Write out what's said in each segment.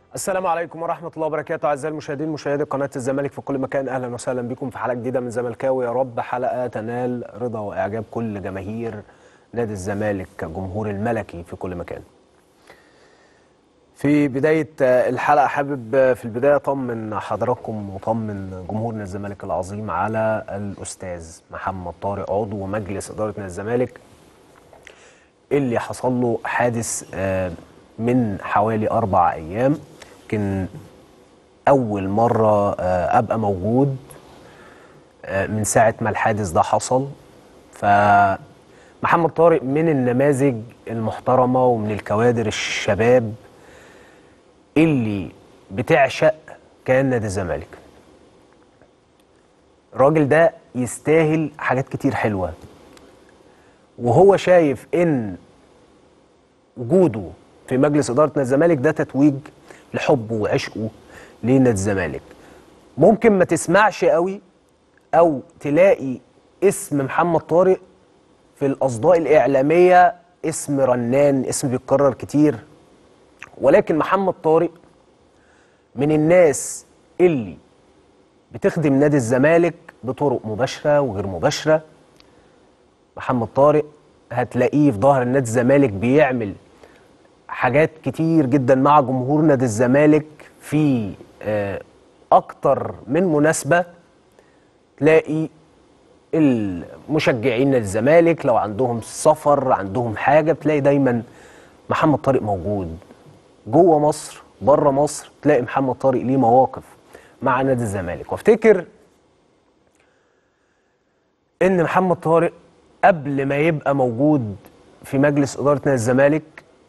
السلام عليكم ورحمة الله وبركاته أعزائي المشاهدين مشاهدي قناة الزمالك في كل مكان أهلا وسهلا بكم في حلقة جديدة من زملكاوي يا رب حلقة تنال رضا وإعجاب كل جماهير نادي الزمالك جمهور الملكي في كل مكان في بداية الحلقة حابب في البداية أطمن حضراتكم وأطمن جمهور نادي الزمالك العظيم على الأستاذ محمد طارق عضو مجلس إدارة نادي الزمالك اللي حصل له حادث آه، من حوالي أربع أيام يمكن أول مرة آه، أبقى موجود آه، من ساعة ما الحادث ده حصل فمحمد طارق من النماذج المحترمة ومن الكوادر الشباب اللي بتعشق كيان نادي الزمالك الراجل ده يستاهل حاجات كتير حلوة وهو شايف ان وجوده في مجلس اداره نادي الزمالك ده تتويج لحبه وعشقه لنادي الزمالك ممكن ما تسمعش قوي او تلاقي اسم محمد طارق في الاصداء الاعلاميه اسم رنان اسم بيتكرر كتير ولكن محمد طارق من الناس اللي بتخدم نادي الزمالك بطرق مباشره وغير مباشره محمد طارق هتلاقيه في ظهر نادي الزمالك بيعمل حاجات كتير جدا مع جمهور نادي الزمالك في آه، اكتر من مناسبه تلاقي المشجعين نادي الزمالك لو عندهم سفر عندهم حاجه بتلاقي دايما محمد طارق موجود جوه مصر بره مصر تلاقي محمد طارق ليه مواقف مع نادي الزمالك وافتكر ان محمد طارق قبل ما يبقى موجود في مجلس اداره نادي الزمالك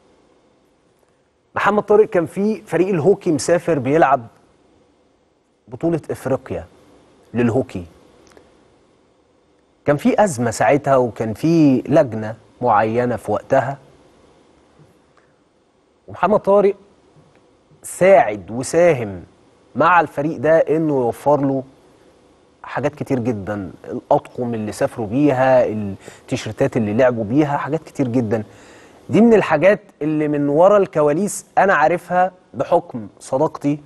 محمد طارق كان في فريق الهوكي مسافر بيلعب بطوله افريقيا للهوكي كان في ازمه ساعتها وكان في لجنه معينه في وقتها ومحمد طارق ساعد وساهم مع الفريق ده انه يوفر له حاجات كتير جدا الاطقم اللي سافروا بيها التيشيرتات اللي لعبوا بيها حاجات كتير جدا دي من الحاجات اللي من ورا الكواليس انا عارفها بحكم صداقتي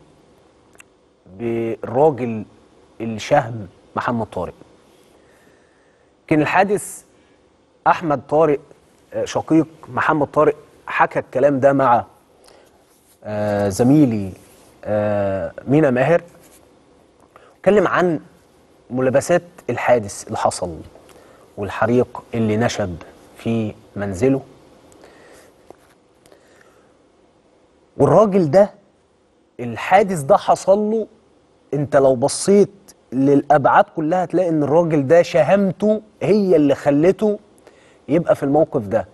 بالراجل الشهم محمد طارق كان الحادث احمد طارق آه، شقيق محمد طارق حكى الكلام ده مع آه، زميلي آه، مينا ماهر اتكلم عن ملابسات الحادث اللي حصل والحريق اللي نشب في منزله والراجل ده الحادث ده حصل له انت لو بصيت للابعاد كلها تلاقي ان الراجل ده شهامته هي اللي خلته يبقى في الموقف ده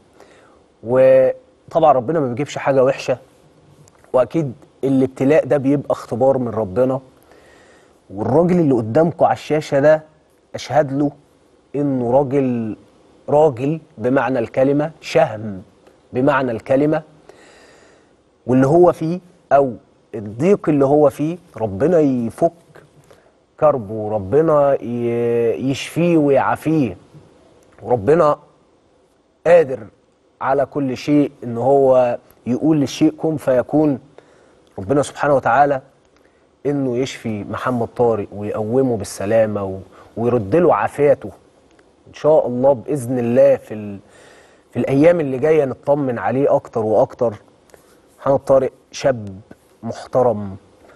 وطبعا ربنا ما بيجيبش حاجه وحشه واكيد الابتلاء ده بيبقى اختبار من ربنا والراجل اللي قدامكم على الشاشه ده اشهد له انه راجل راجل بمعنى الكلمه شهم بمعنى الكلمه واللي هو فيه او الضيق اللي هو فيه ربنا يفك كربه وربنا ي- يشفيه ويعافيه وربنا قادر على كل شيء ان هو يقول للشيء كن فيكون ربنا سبحانه وتعالى انه يشفي محمد طارق ويقومه بالسلامه و- ويرد له عافيته ان شاء الله باذن الله في ال... في الايام اللي جايه نطمن عليه اكتر واكتر محمد طارق شاب محترم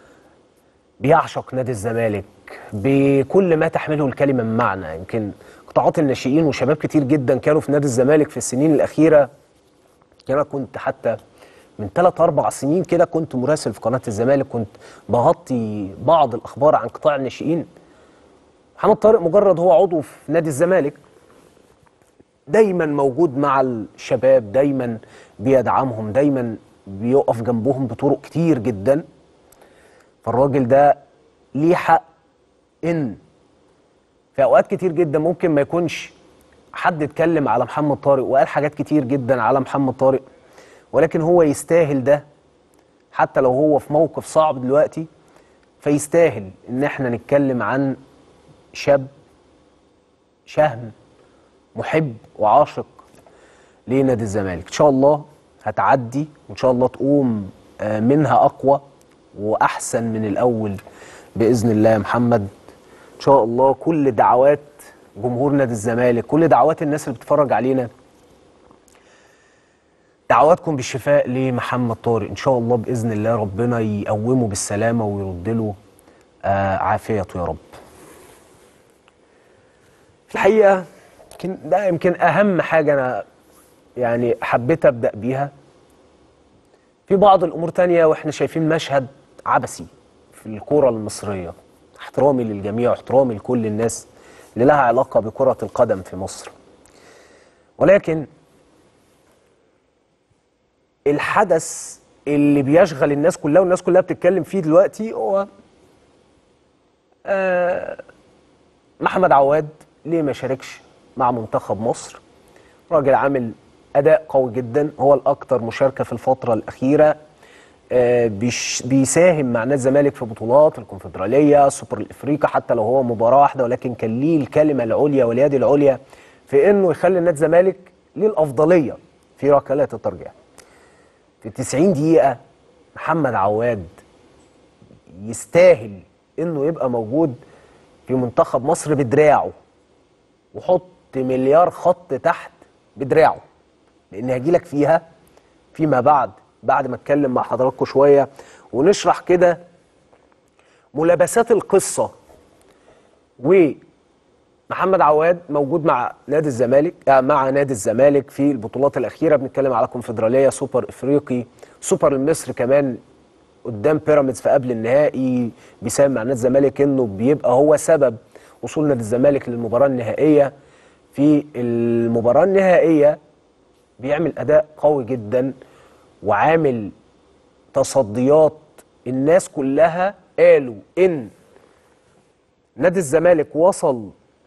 بيعشق نادي الزمالك بكل ما تحمله الكلمه من معنى يمكن قطاعات الناشئين وشباب كتير جدا كانوا في نادي الزمالك في السنين الاخيره انا كنت حتى من ثلاث اربع سنين كده كنت مراسل في قناه الزمالك كنت بغطي بعض الاخبار عن قطاع الناشئين محمد طارق مجرد هو عضو في نادي الزمالك دايما موجود مع الشباب دايما بيدعمهم دايما بيقف جنبهم بطرق كتير جدا فالراجل ده ليه حق ان في اوقات كتير جدا ممكن ما يكونش حد اتكلم على محمد طارق وقال حاجات كتير جدا على محمد طارق ولكن هو يستاهل ده حتى لو هو في موقف صعب دلوقتي فيستاهل ان احنا نتكلم عن شاب شهم محب وعاشق لنادي الزمالك ان شاء الله هتعدي وان شاء الله تقوم آه، منها اقوى واحسن من الاول باذن الله يا محمد ان شاء الله كل دعوات جمهور نادي الزمالك كل دعوات الناس اللي بتتفرج علينا دعواتكم بالشفاء لمحمد طارق ان شاء الله باذن الله ربنا يقومه بالسلامه ويرد له آه عافيته يا رب في الحقيقه يمكن ده يمكن اهم حاجه انا يعني حبيت ابدا بيها في بعض الامور تانية واحنا شايفين مشهد عبثي في الكره المصريه احترامي للجميع واحترامي لكل الناس اللي لها علاقه بكره القدم في مصر ولكن الحدث اللي بيشغل الناس كلها والناس كلها بتتكلم فيه دلوقتي هو آه محمد عواد ليه ما شاركش مع منتخب مصر راجل عامل اداء قوي جدا هو الاكثر مشاركه في الفتره الاخيره آه بيش بيساهم مع نادي الزمالك في بطولات الكونفدراليه السوبر الافريقي حتى لو هو مباراه واحده ولكن كان ليه الكلمه العليا واليد العليا في انه يخلي نادي الزمالك ليه الافضليه في ركلات الترجيح في 90 دقيقة محمد عواد يستاهل انه يبقى موجود في منتخب مصر بدراعه وحط مليار خط تحت بدراعه لان هجيلك فيها فيما بعد بعد ما اتكلم مع حضراتكم شوية ونشرح كده ملابسات القصة ومحمد عواد موجود مع نادي الزمالك آه مع نادي الزمالك في البطولات الأخيرة بنتكلم على كونفدرالية سوبر إفريقي سوبر المصري كمان قدام بيراميدز في قبل النهائي بيساهم مع نادي الزمالك انه بيبقى هو سبب وصول نادي الزمالك للمباراه النهائيه في المباراه النهائيه بيعمل اداء قوي جدا وعامل تصديات الناس كلها قالوا ان نادي الزمالك وصل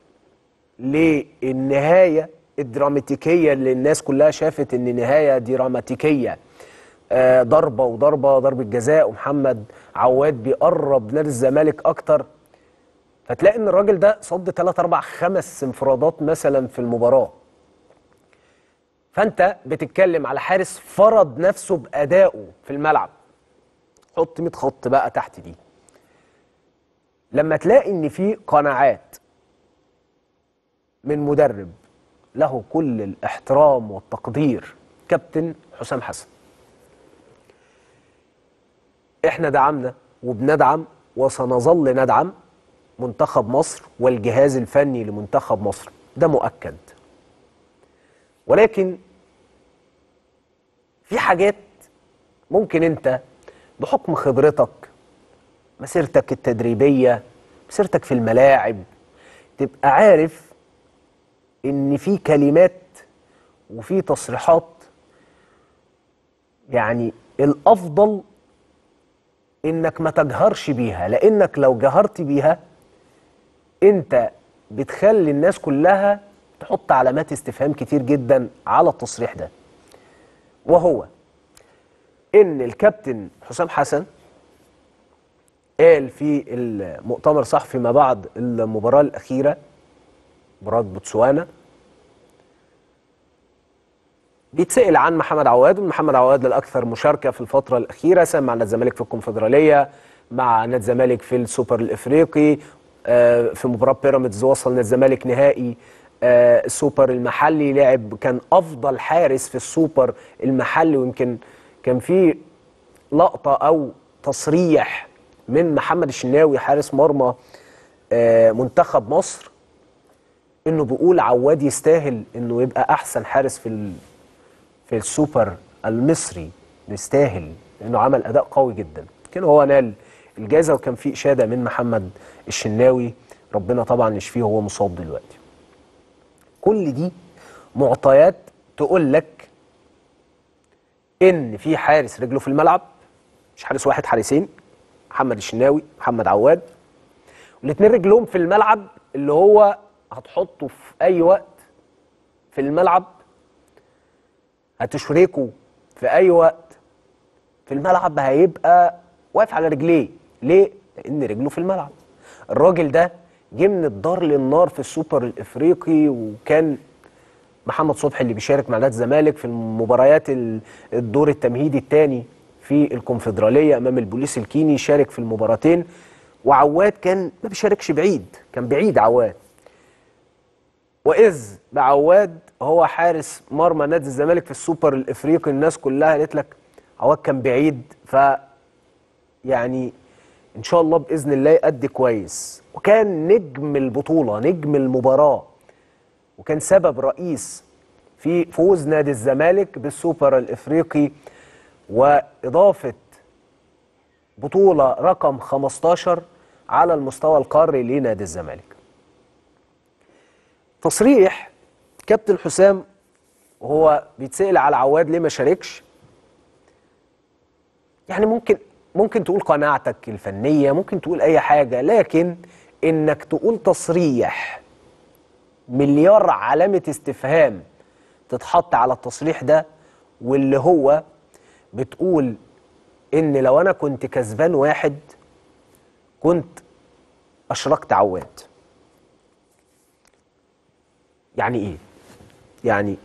للنهايه الدراماتيكيه اللي الناس كلها شافت ان نهايه دراماتيكيه آه ضربه وضربه ضربه جزاء ومحمد عواد بيقرب نادي الزمالك اكتر فتلاقي ان الراجل ده صد 3 4 5 انفرادات مثلا في المباراه فانت بتتكلم على حارس فرض نفسه بادائه في الملعب حط 100 خط بقى تحت دي لما تلاقي ان في قناعات من مدرب له كل الاحترام والتقدير كابتن حسام حسن احنا دعمنا وبندعم وسنظل ندعم منتخب مصر والجهاز الفني لمنتخب مصر ده مؤكد ولكن في حاجات ممكن انت بحكم خبرتك مسيرتك التدريبيه مسيرتك في الملاعب تبقى عارف ان في كلمات وفي تصريحات يعني الافضل انك ما تجهرش بيها لانك لو جهرت بيها انت بتخلي الناس كلها تحط علامات استفهام كتير جدا على التصريح ده وهو ان الكابتن حسام حسن قال في المؤتمر صحفي ما بعد المباراه الاخيره مباراه بوتسوانا بيتسأل عن محمد عواد ومحمد عواد الاكثر مشاركه في الفتره الاخيره ساهم مع نادي الزمالك في الكونفدراليه مع نادي الزمالك في السوبر الافريقي آه في مباراه بيراميدز وصل نادي الزمالك نهائي آه السوبر المحلي لعب كان افضل حارس في السوبر المحلي ويمكن كان في لقطه او تصريح من محمد الشناوي حارس مرمى آه منتخب مصر انه بيقول عواد يستاهل انه يبقى احسن حارس في في السوبر المصري يستاهل لانه عمل اداء قوي جدا كان هو نال الجائزه وكان في اشاده من محمد الشناوي ربنا طبعا يشفيه وهو مصاب دلوقتي كل دي معطيات تقول لك ان في حارس رجله في الملعب مش حارس واحد حارسين محمد الشناوي محمد عواد والاثنين رجلهم في الملعب اللي هو هتحطه في اي وقت في الملعب هتشركه في اي وقت في الملعب هيبقى واقف على رجليه ليه لان رجله في الملعب الراجل ده جه من الدار للنار في السوبر الافريقي وكان محمد صبحي اللي بيشارك مع نادي الزمالك في المباريات الدور التمهيدي الثاني في الكونفدراليه امام البوليس الكيني شارك في المباراتين وعواد كان ما بيشاركش بعيد كان بعيد عواد واذ بعواد هو حارس مرمى نادي الزمالك في السوبر الافريقي الناس كلها قالت لك عواد كان بعيد ف يعني ان شاء الله باذن الله يأدي كويس وكان نجم البطوله نجم المباراه وكان سبب رئيس في فوز نادي الزمالك بالسوبر الافريقي واضافه بطوله رقم 15 على المستوى القاري لنادي الزمالك. تصريح كابتن حسام وهو بيتسأل على عواد ليه ما شاركش يعني ممكن ممكن تقول قناعتك الفنية ممكن تقول أي حاجة لكن إنك تقول تصريح مليار علامة استفهام تتحط على التصريح ده واللي هو بتقول إن لو أنا كنت كسبان واحد كنت أشركت عواد يعني إيه؟ يعني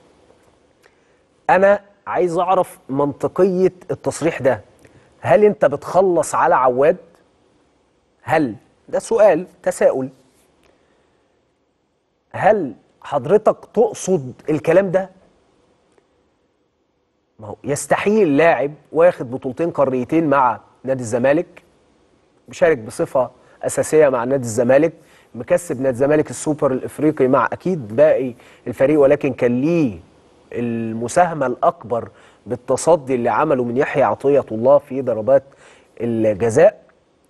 أنا عايز أعرف منطقية التصريح ده هل أنت بتخلص على عواد؟ هل ده سؤال تساؤل هل حضرتك تقصد الكلام ده؟ ما هو يستحيل لاعب واخد بطولتين قاريتين مع نادي الزمالك بيشارك بصفة أساسية مع نادي الزمالك مكسب نادي الزمالك السوبر الإفريقي مع أكيد باقي الفريق ولكن كان ليه المساهمة الأكبر بالتصدي اللي عمله من يحيى عطية الله في ضربات الجزاء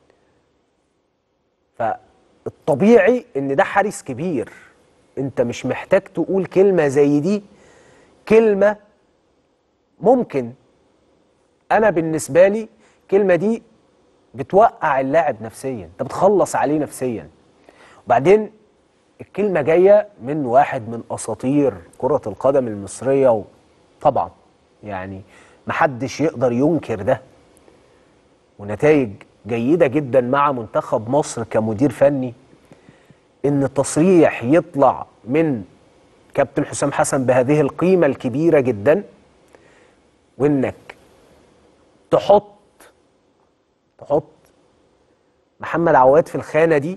فالطبيعي ان ده حارس كبير انت مش محتاج تقول كلمة زي دي كلمة ممكن انا بالنسبة لي الكلمة دي بتوقع اللاعب نفسيا انت بتخلص عليه نفسيا وبعدين الكلمة جاية من واحد من أساطير كرة القدم المصرية طبعا يعني محدش يقدر ينكر ده ونتائج جيدة جدا مع منتخب مصر كمدير فني ان تصريح يطلع من كابتن حسام حسن بهذه القيمة الكبيرة جدا وانك تحط تحط محمد عواد في الخانة دي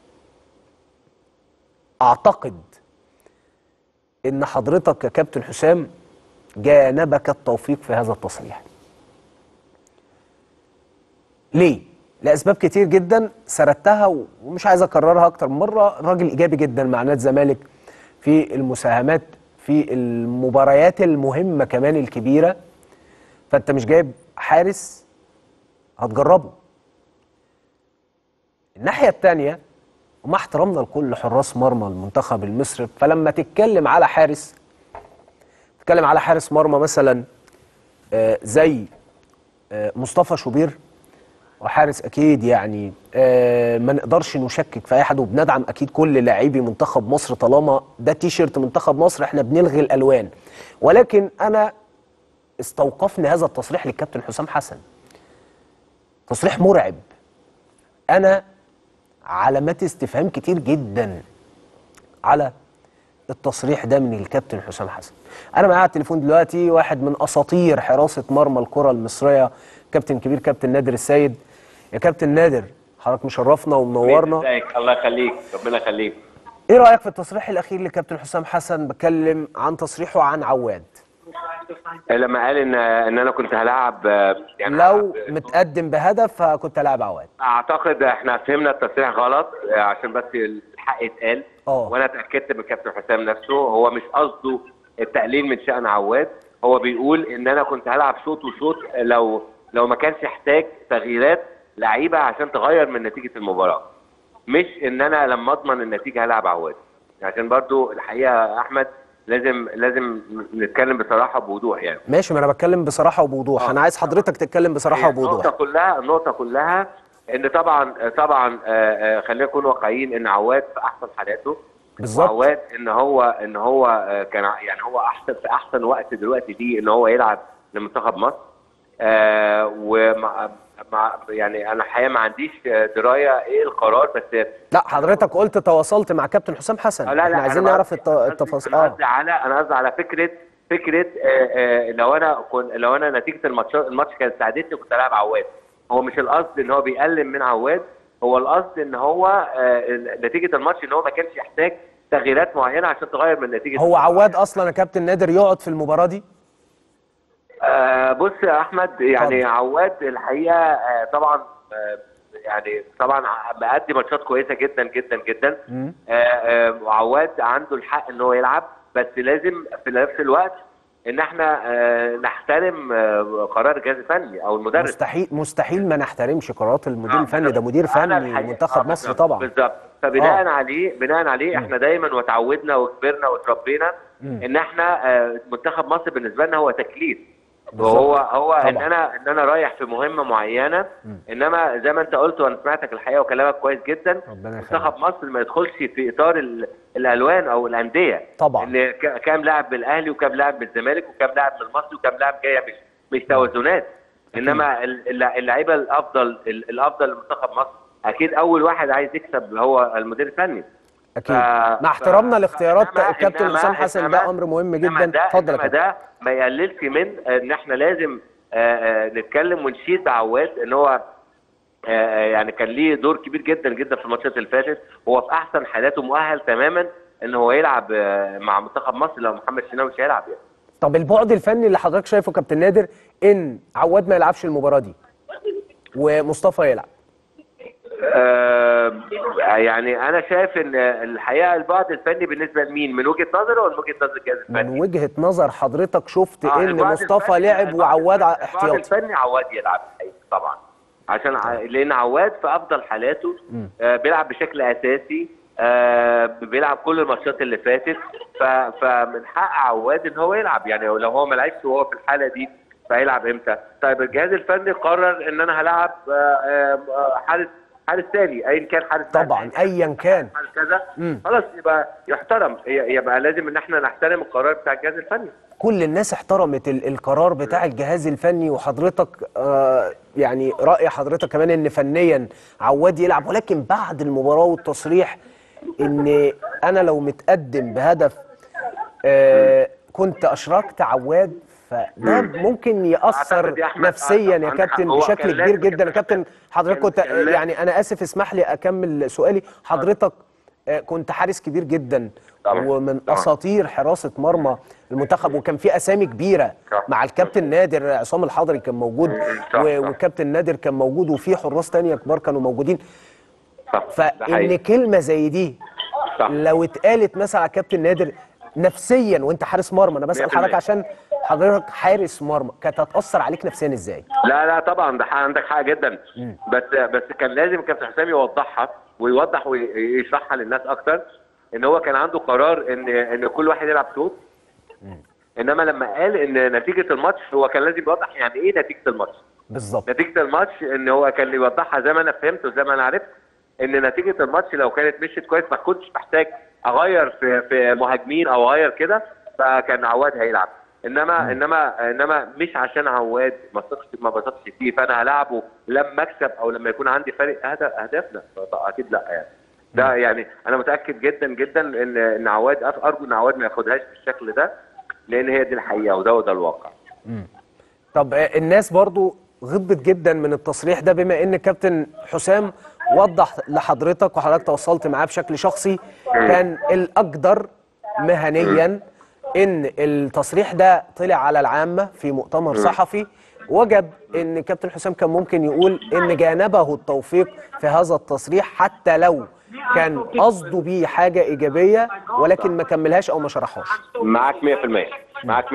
اعتقد ان حضرتك يا كابتن حسام جانبك التوفيق في هذا التصريح ليه لاسباب كتير جدا سردتها ومش عايز اكررها اكتر من مره راجل ايجابي جدا مع نادي الزمالك في المساهمات في المباريات المهمه كمان الكبيره فانت مش جايب حارس هتجربه الناحيه الثانيه ومع احترامنا لكل حراس مرمى المنتخب المصري فلما تتكلم على حارس تتكلم على حارس مرمى مثلا آه زي آه مصطفى شوبير وحارس اكيد يعني آه ما نقدرش نشكك في اي حد وبندعم اكيد كل لاعبي منتخب مصر طالما ده تيشيرت منتخب مصر احنا بنلغي الالوان ولكن انا استوقفني هذا التصريح للكابتن حسام حسن تصريح مرعب انا علامات استفهام كتير جدا على التصريح ده من الكابتن حسام حسن انا معايا على التليفون دلوقتي واحد من اساطير حراسه مرمى الكره المصريه كابتن كبير كابتن نادر السيد يا كابتن نادر حضرتك مشرفنا ومنورنا ازيك الله يخليك ربنا يخليك ايه رايك في التصريح الاخير لكابتن حسام حسن بتكلم عن تصريحه عن عواد لما قال ان ان انا كنت هلاعب يعني لو متقدم بهدف فكنت هلاعب عواد اعتقد احنا فهمنا التصريح غلط عشان بس الحق يتقال اه. وانا اتاكدت من كابتن حسام نفسه هو مش قصده التقليل من شان عواد هو بيقول ان انا كنت هلعب شوط وشوط لو لو ما كانش يحتاج تغييرات لعيبه عشان تغير من نتيجه المباراه مش ان انا لما اضمن النتيجه هلعب عواد عشان برضو الحقيقه يا احمد لازم لازم نتكلم بصراحه وبوضوح يعني ماشي ما انا بتكلم بصراحه وبوضوح اه. انا عايز حضرتك تتكلم بصراحه النقطه وبوضوح كلها النقطه كلها ان طبعا طبعا آه، آه، خلينا نكون واقعيين ان عواد في احسن حالاته بالظبط وعواد ان هو ان هو آه، كان ع- يعني هو احسن في احسن وقت دلوقتي دي ان هو يلعب لمنتخب مصر آه ومع مع يعني انا الحقيقه ما عنديش آه، درايه ايه القرار بس لا حضرتك قلت تواصلت مع كابتن حسام حسن آه، لا لا احنا عايزين أنا نعرف قصدي- الت- أنا قصدي- التفاصيل انا اه قصدي على انا قصدي على فكره فكره آه، آه، لو انا كن لو انا نتيجه الماتش الماتش كانت ساعدتني كنت العب عواد هو مش القصد ان هو بيقلل من عواد هو القصد ان هو آه، نتيجه الماتش ان هو ما كانش يحتاج تغييرات معينه عشان تغير من نتيجه هو عواد اصلا يا كابتن نادر يقعد في المباراه دي آه بص يا احمد يعني اتفضل. عواد الحقيقه آه طبعا آه يعني طبعا ع- مأدي ماتشات كويسه جدا جدا جدا مم. آه آه وعواد عنده الحق ان هو يلعب بس لازم في نفس الوقت ان احنا آه نحترم آه قرار الجهاز الفني او المدرب مستحيل مستحيل ما نحترمش قرارات المدير آه، الفني ده مدير أنا فني الحقيقة- منتخب آه، مصر بالظبط، طبعا بالظبط فبناء آه. عليه بناء عليه احنا دايما وتعودنا وكبرنا وتربينا مم. ان احنا آه، منتخب مصر بالنسبه لنا هو تكليف بالظبط. وهو هو ان طبعا. انا ان انا رايح في مهمه معينه انما زي ما انت قلت وانا سمعتك الحقيقه وكلامك كويس جدا ربنا يخليك. منتخب مصر ما يدخلش في اطار ال- الالوان او الانديه طبعا. ان ك- كام لاعب بالاهلي وكام لاعب بالزمالك وكام لاعب من المصري وكام لاعب جايه مش مش توازنات انما ال- الل- اللعيبه الافضل ال- الافضل لمنتخب مصر اكيد اول واحد عايز يكسب هو المدير الفني اكيد ف- مع احترامنا ف- لاختيارات إنما- الكابتن إنما- حسام حسن إنما- ده امر مهم إنما جدا ده اتفضل يا إنما كابتن ده ما يقللش من ان احنا لازم آه، آه، نتكلم ونشيد بعواد ان هو آه، آه، يعني كان ليه دور كبير جدا جدا في الماتشات اللي فاتت هو في احسن حالاته مؤهل تماما ان هو يلعب آه، مع منتخب مصر لو محمد شناوي مش هيلعب يعني طب البعد الفني اللي حضرتك شايفه كابتن نادر ان عواد ما يلعبش المباراه دي ومصطفى يلعب آه، يعني انا شايف ان الحقيقه البعد الفني بالنسبه لمين من وجهه نظري ولا من وجهه نظر الجهاز الفني؟ من وجهه نظر حضرتك شفت آه، ان البعد مصطفى الفني- لعب البعد وعواد ع- الفني- احتياطي البعد الفني عواد يلعب الحقيقة طبعا عشان ع... لان عواد في افضل حالاته آه بيلعب بشكل اساسي آه بيلعب كل الماتشات اللي فاتت ف... فمن حق عواد ان هو يلعب يعني لو هو ما لعبش وهو في الحاله دي فهيلعب امتى؟ طيب الجهاز الفني قرر ان انا هلعب آه، آه، آه، حارس حارس ثاني ايا كان حارس طبعا ايا كان حارس كذا مم. خلاص يبقى يحترم ي- يبقى لازم ان احنا نحترم القرار بتاع الجهاز الفني كل الناس احترمت ال- القرار بتاع الجهاز الفني وحضرتك آه يعني رأي حضرتك كمان ان فنيا عواد يلعب ولكن بعد المباراة والتصريح ان انا لو متقدم بهدف آه كنت اشركت عواد فده ممكن يأثر أعتقد يا أحمد نفسيا يا عندك حق. كابتن هو بشكل كان كبير لازم جدا يا كان- كابتن حضرتك كان- كنت كان لازم. يعني انا اسف اسمح لي اكمل سؤالي حضرتك آه، كنت حارس كبير جدا طبعا. ومن طبعا. اساطير حراسه مرمى المنتخب وكان في اسامي كبيره صح. مع الكابتن نادر عصام الحضري كان موجود صح، و- صح. والكابتن نادر كان موجود وفي حراس تانية كبار كانوا موجودين صح ده فان حقيقي. كلمه زي دي صح. لو اتقالت مثلا على الكابتن نادر نفسيا وانت حارس مرمى انا بسال 100%. حضرتك عشان حضرتك حارس مرمى كانت هتاثر عليك نفسيا ازاي؟ لا لا طبعا ده حق- عندك حق جدا بس بس كان لازم كابتن حسام يوضحها ويوضح ويشرحها للناس اكتر ان هو كان عنده قرار ان ان كل واحد يلعب شوط انما لما قال ان نتيجه الماتش هو كان لازم يوضح يعني ايه نتيجه الماتش بالظبط نتيجه الماتش ان هو كان يوضحها زي ما انا فهمت وزي ما انا عرفت ان نتيجه الماتش لو كانت مشيت كويس ما كنتش محتاج اغير في في مهاجمين او اغير كده فكان عواد هيلعب انما انما انما مش عشان عواد ما بثقش ما بثقش فيه فانا هلعبه لما اكسب او لما يكون عندي فرق هدف اهدافنا اكيد لا يعني ده يعني انا متاكد جدا جدا ان ان عواد ارجو ان عواد ما ياخدهاش بالشكل ده لان هي دي الحقيقه وده وده الواقع طب آه، الناس برضو غضبت جدا من التصريح ده بما ان كابتن حسام وضح لحضرتك وحضرتك تواصلت معاه بشكل شخصي كان الاقدر مهنيا ان التصريح ده طلع على العامه في مؤتمر صحفي وجب ان كابتن حسام كان ممكن يقول ان جانبه التوفيق في هذا التصريح حتى لو كان قصده بيه حاجه ايجابيه ولكن ما كملهاش او ما شرحهاش معاك 100% معاك 100%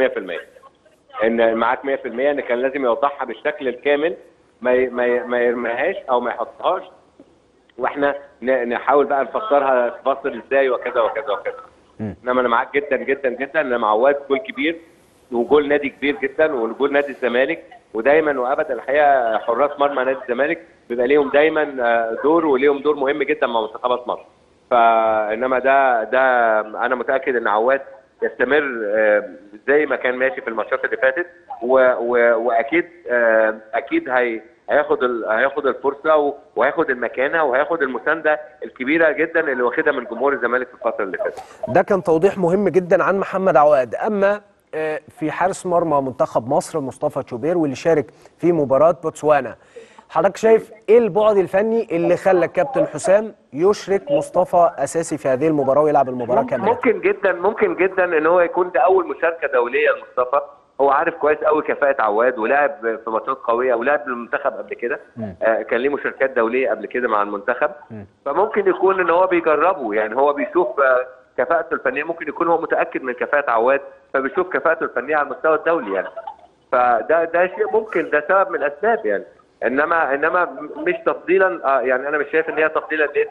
ان معاك 100% ان كان لازم يوضحها بالشكل الكامل ما ي- ما ي- ما يرميهاش او ما يحطهاش واحنا ن- نحاول بقى نفسرها تفسر ازاي وكذا وكذا وكذا انما انا معاك جدا جدا جدا ان معواد جول كبير وجول نادي كبير جدا وجول نادي الزمالك ودايما وابدا الحقيقه حراس مرمى نادي الزمالك بيبقى ليهم دايما آه، دور وليهم دور مهم جدا مع منتخبات مصر فانما ده ده انا متاكد ان عواد يستمر آه، زي ما كان ماشي في الماتشات اللي فاتت و و واكيد آه، اكيد هي هياخد ال- هياخد الفرصه و- وهياخد المكانه وهياخد المسانده الكبيره جدا اللي واخدها من جمهور الزمالك في الفتره اللي فاتت ده كان توضيح مهم جدا عن محمد عواد اما آه، في حارس مرمى منتخب مصر مصطفى شوبير واللي شارك في مباراه بوتسوانا حضرتك شايف ايه البعد الفني اللي خلى الكابتن حسام يشرك مصطفى اساسي في هذه المباراه ويلعب المباراه كامله ممكن جدا ممكن جدا ان هو يكون ده اول مشاركه دوليه لمصطفى هو عارف كويس قوي كفاءه عواد ولعب في ماتشات قويه ولعب للمنتخب قبل كده آه كان ليه مشاركات دوليه قبل كده مع المنتخب فممكن يكون ان هو بيجربه يعني هو بيشوف آه كفاءته الفنيه ممكن يكون هو متاكد من كفاءه عواد فبيشوف كفاءته الفنيه على المستوى الدولي يعني فده ده شيء ممكن ده سبب من الاسباب يعني انما انما مش تفضيلا آه يعني انا مش شايف ان هي تفضيلا لان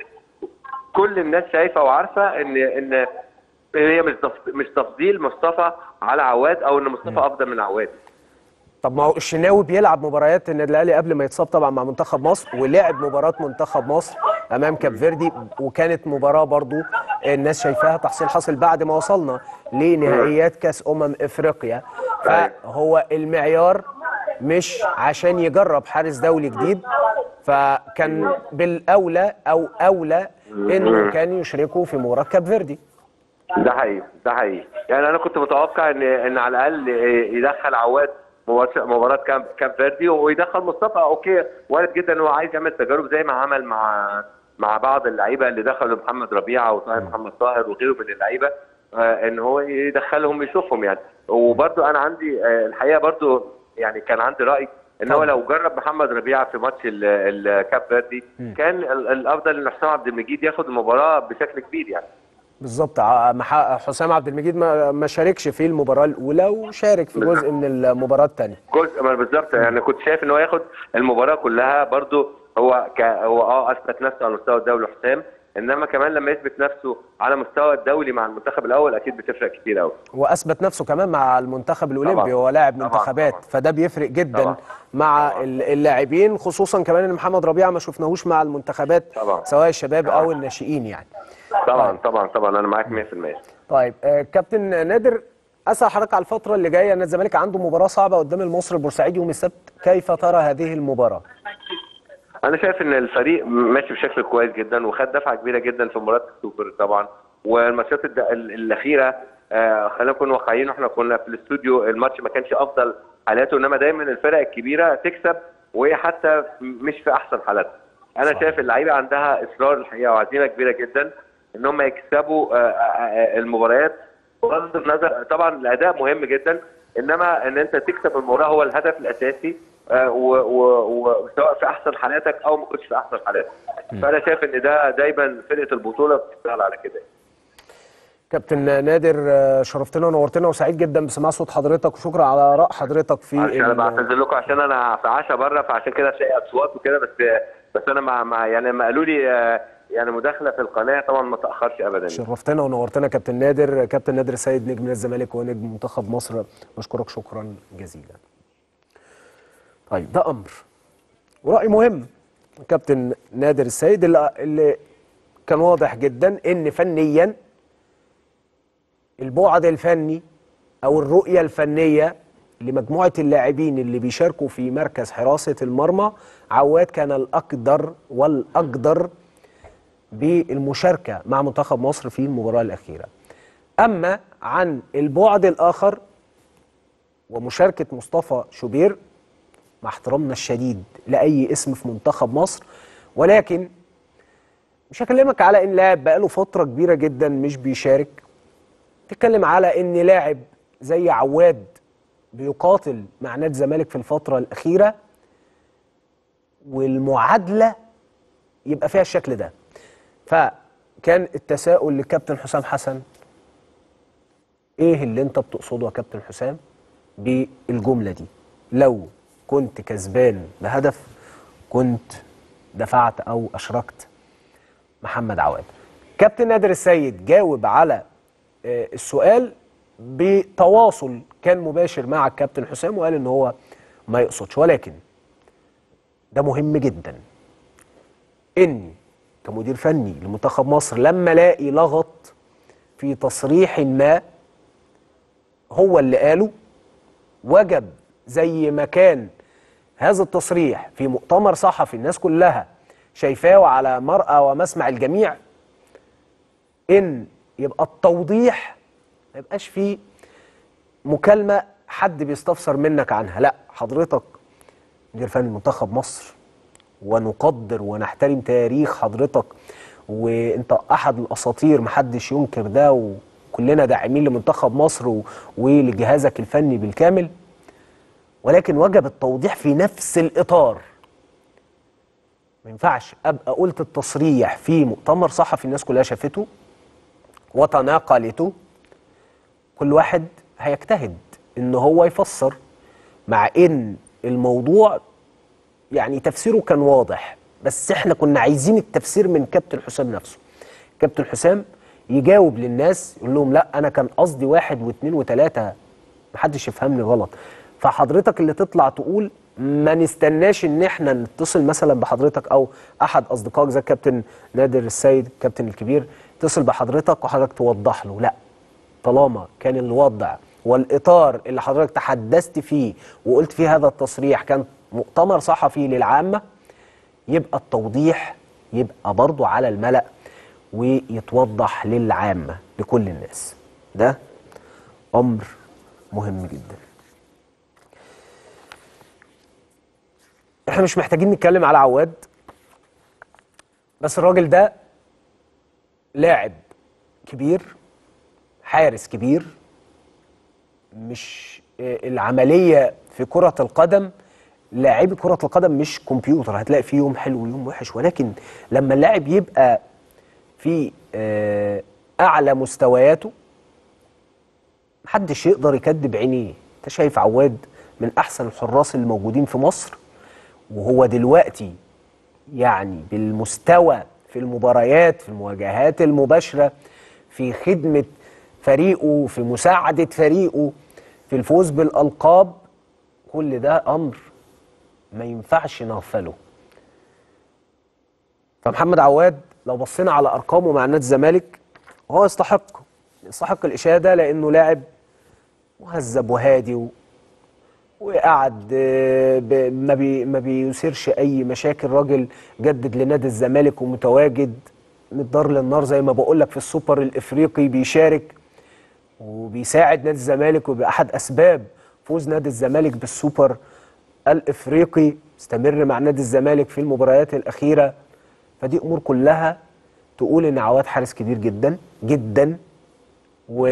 كل الناس شايفه وعارفه ان ان هي مش تف- مش تفضيل مصطفى على عواد او ان مصطفى افضل من عواد طب ما هو الشناوي بيلعب مباريات النادي الاهلي قبل ما يتصاب طبعا مع منتخب مصر ولعب مباراه منتخب مصر امام كاب فيردي وكانت مباراه برضو الناس شايفاها تحصيل حاصل بعد ما وصلنا لنهائيات كاس امم افريقيا فهو المعيار مش عشان يجرب حارس دولي جديد فكان بالاولى او اولى انه كان يشركه في مباراه كاب فيردي ده حقيقي ده حقيقي يعني انا كنت متوقع ان ان على الاقل يدخل عواد مباراة- مباراة كام كام فيردي ويدخل مصطفى اوكي وارد جدا ان هو عايز يعمل تجارب زي ما عمل مع مع بعض اللعيبه اللي دخلوا محمد ربيعه وطاهر محمد طاهر وغيره من اللعيبه آه، ان هو يدخلهم يشوفهم يعني وبرده انا عندي آه، الحقيقه برده يعني كان عندي راي ان هو طبعا. لو جرب محمد ربيعه في ماتش ال- الكاب فيردي كان ال- الافضل ان حسام عبد المجيد ياخد المباراه بشكل كبير يعني بالظبط ع- مح- حسام عبد المجيد ما ما شاركش في المباراه الاولى وشارك في جزء من المباراه الثانيه جزء ما بالظبط يعني كنت شايف ان هو ياخد المباراه كلها برضو هو ك... هو اه اثبت نفسه على المستوى الدولي حسام انما كمان لما يثبت نفسه على مستوى الدولي مع المنتخب الاول اكيد بتفرق كتير قوي واثبت نفسه كمان مع المنتخب الاولمبي طبعاً. هو لاعب طبعاً، منتخبات طبعاً. فده بيفرق جدا طبعاً. مع ال- اللاعبين خصوصا كمان ان محمد ربيعه ما شفناهوش مع المنتخبات طبعاً. سواء الشباب او الناشئين يعني طبعا طبعا طبعا انا معاك 100% طيب آه، كابتن نادر اسال حضرتك على الفتره اللي جايه ان الزمالك عنده مباراه صعبه قدام المصري البورسعيدي يوم السبت كيف ترى هذه المباراه انا شايف ان الفريق ماشي بشكل كويس جدا وخد دفعه كبيره جدا في مباراه السوبر طبعا والماتشات الد- ال- الاخيره آه خلينا نكون واقعيين واحنا كنا في الاستوديو الماتش ما كانش افضل حالاته انما دايما الفرق الكبيره تكسب وهي حتى مش في احسن حالاتها انا صح. شايف اللعيبه عندها اصرار الحقيقه وعزيمه كبيره جدا ان هم يكسبوا آه، آه، آه، المباريات بغض النظر طبعا الاداء مهم جدا انما ان انت تكسب المباراه هو الهدف الاساسي آه، و- و- وسواء في احسن حالاتك او ما كنتش في احسن حالاتك فانا شايف ان ده دايما فرقه البطوله بتشتغل على كده كابتن نادر آه، شرفتنا ونورتنا وسعيد جدا بسماع صوت حضرتك وشكرا على اراء حضرتك في عشان انا ال- بعتذر لكم عشان انا في عشاء بره فعشان كده تلاقي اصوات وكده بس بس انا مع, مع يعني لما قالوا لي آه، يعني مداخله في القناه طبعا ما تاخرش ابدا يعني. شرفتنا ونورتنا كابتن نادر كابتن نادر السيد نجم نادي الزمالك ونجم منتخب مصر بشكرك شكرا جزيلا طيب ده امر ورأي مهم كابتن نادر السيد اللي, اللي كان واضح جدا ان فنيا البعد الفني او الرؤية الفنية لمجموعة اللاعبين اللي بيشاركوا في مركز حراسة المرمى عواد كان الأقدر والأقدر بالمشاركة مع منتخب مصر في المباراة الأخيرة أما عن البعد الآخر ومشاركة مصطفى شوبير مع احترامنا الشديد لأي اسم في منتخب مصر ولكن مش هكلمك على إن لاعب بقاله فترة كبيرة جدا مش بيشارك تتكلم على إن لاعب زي عواد بيقاتل مع نادي الزمالك في الفترة الأخيرة والمعادلة يبقى فيها الشكل ده فكان التساؤل لكابتن حسام حسن ايه اللي انت بتقصده يا كابتن حسام بالجمله دي لو كنت كسبان بهدف كنت دفعت او اشركت محمد عواد كابتن نادر السيد جاوب على آه، السؤال بتواصل كان مباشر مع الكابتن حسام وقال ان هو ما يقصدش ولكن ده مهم جدا اني كمدير فني لمنتخب مصر لما الاقي لغط في تصريح ما هو اللي قاله وجب زي ما كان هذا التصريح في مؤتمر صحفي الناس كلها شايفاه على مرأى ومسمع الجميع ان يبقى التوضيح ما يبقاش فيه مكالمه حد بيستفسر منك عنها لا حضرتك مدير فني منتخب مصر ونقدر ونحترم تاريخ حضرتك وانت احد الاساطير محدش ينكر ده وكلنا داعمين لمنتخب مصر و- ولجهازك الفني بالكامل ولكن وجب التوضيح في نفس الاطار ما ينفعش ابقى قلت التصريح في مؤتمر صحفي الناس كلها شافته وتناقلته كل واحد هيجتهد ان هو يفسر مع ان الموضوع يعني تفسيره كان واضح بس احنا كنا عايزين التفسير من كابتن حسام نفسه كابتن حسام يجاوب للناس يقول لهم لا انا كان قصدي واحد واثنين وثلاثة محدش يفهمني غلط فحضرتك اللي تطلع تقول ما نستناش ان احنا نتصل مثلا بحضرتك او احد اصدقائك زي كابتن نادر السيد الكابتن الكبير يتصل بحضرتك وحضرتك توضح له لا طالما كان الوضع والاطار اللي حضرتك تحدثت فيه وقلت فيه هذا التصريح كان مؤتمر صحفي للعامه يبقى التوضيح يبقى برضو على الملأ ويتوضح للعامة لكل الناس ده أمر مهم جدا احنا مش محتاجين نتكلم على عواد بس الراجل ده لاعب كبير حارس كبير مش آه، العملية في كرة القدم لاعبي كرة القدم مش كمبيوتر هتلاقي فيه يوم حلو ويوم وحش ولكن لما اللاعب يبقى في آه، أعلى مستوياته محدش يقدر يكذب عينيه انت شايف عواد من أحسن الحراس الموجودين في مصر وهو دلوقتي يعني بالمستوى في المباريات في المواجهات المباشرة في خدمة فريقه في مساعدة فريقه في الفوز بالألقاب كل ده أمر ما ينفعش نغفله فمحمد عواد لو بصينا على أرقامه مع نادي الزمالك هو يستحق يستحق الإشادة لأنه لاعب مهذب وهادي و... وقعد آه، ب- ما بي ما بيثيرش اي مشاكل راجل جدد لنادي الزمالك ومتواجد من الدار للنار زي ما بقول لك في السوبر الافريقي بيشارك وبيساعد نادي الزمالك وبيبقى احد اسباب فوز نادي الزمالك بالسوبر الافريقي استمر مع نادي الزمالك في المباريات الاخيره فدي امور كلها تقول ان عواد حارس كبير جدا جدا و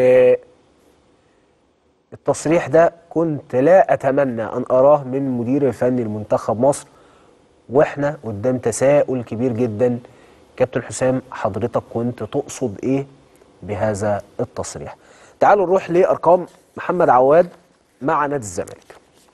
التصريح ده كنت لا اتمنى ان اراه من مدير الفني لمنتخب مصر واحنا قدام تساؤل كبير جدا كابتن حسام حضرتك كنت تقصد ايه بهذا التصريح تعالوا نروح لارقام محمد عواد مع نادي الزمالك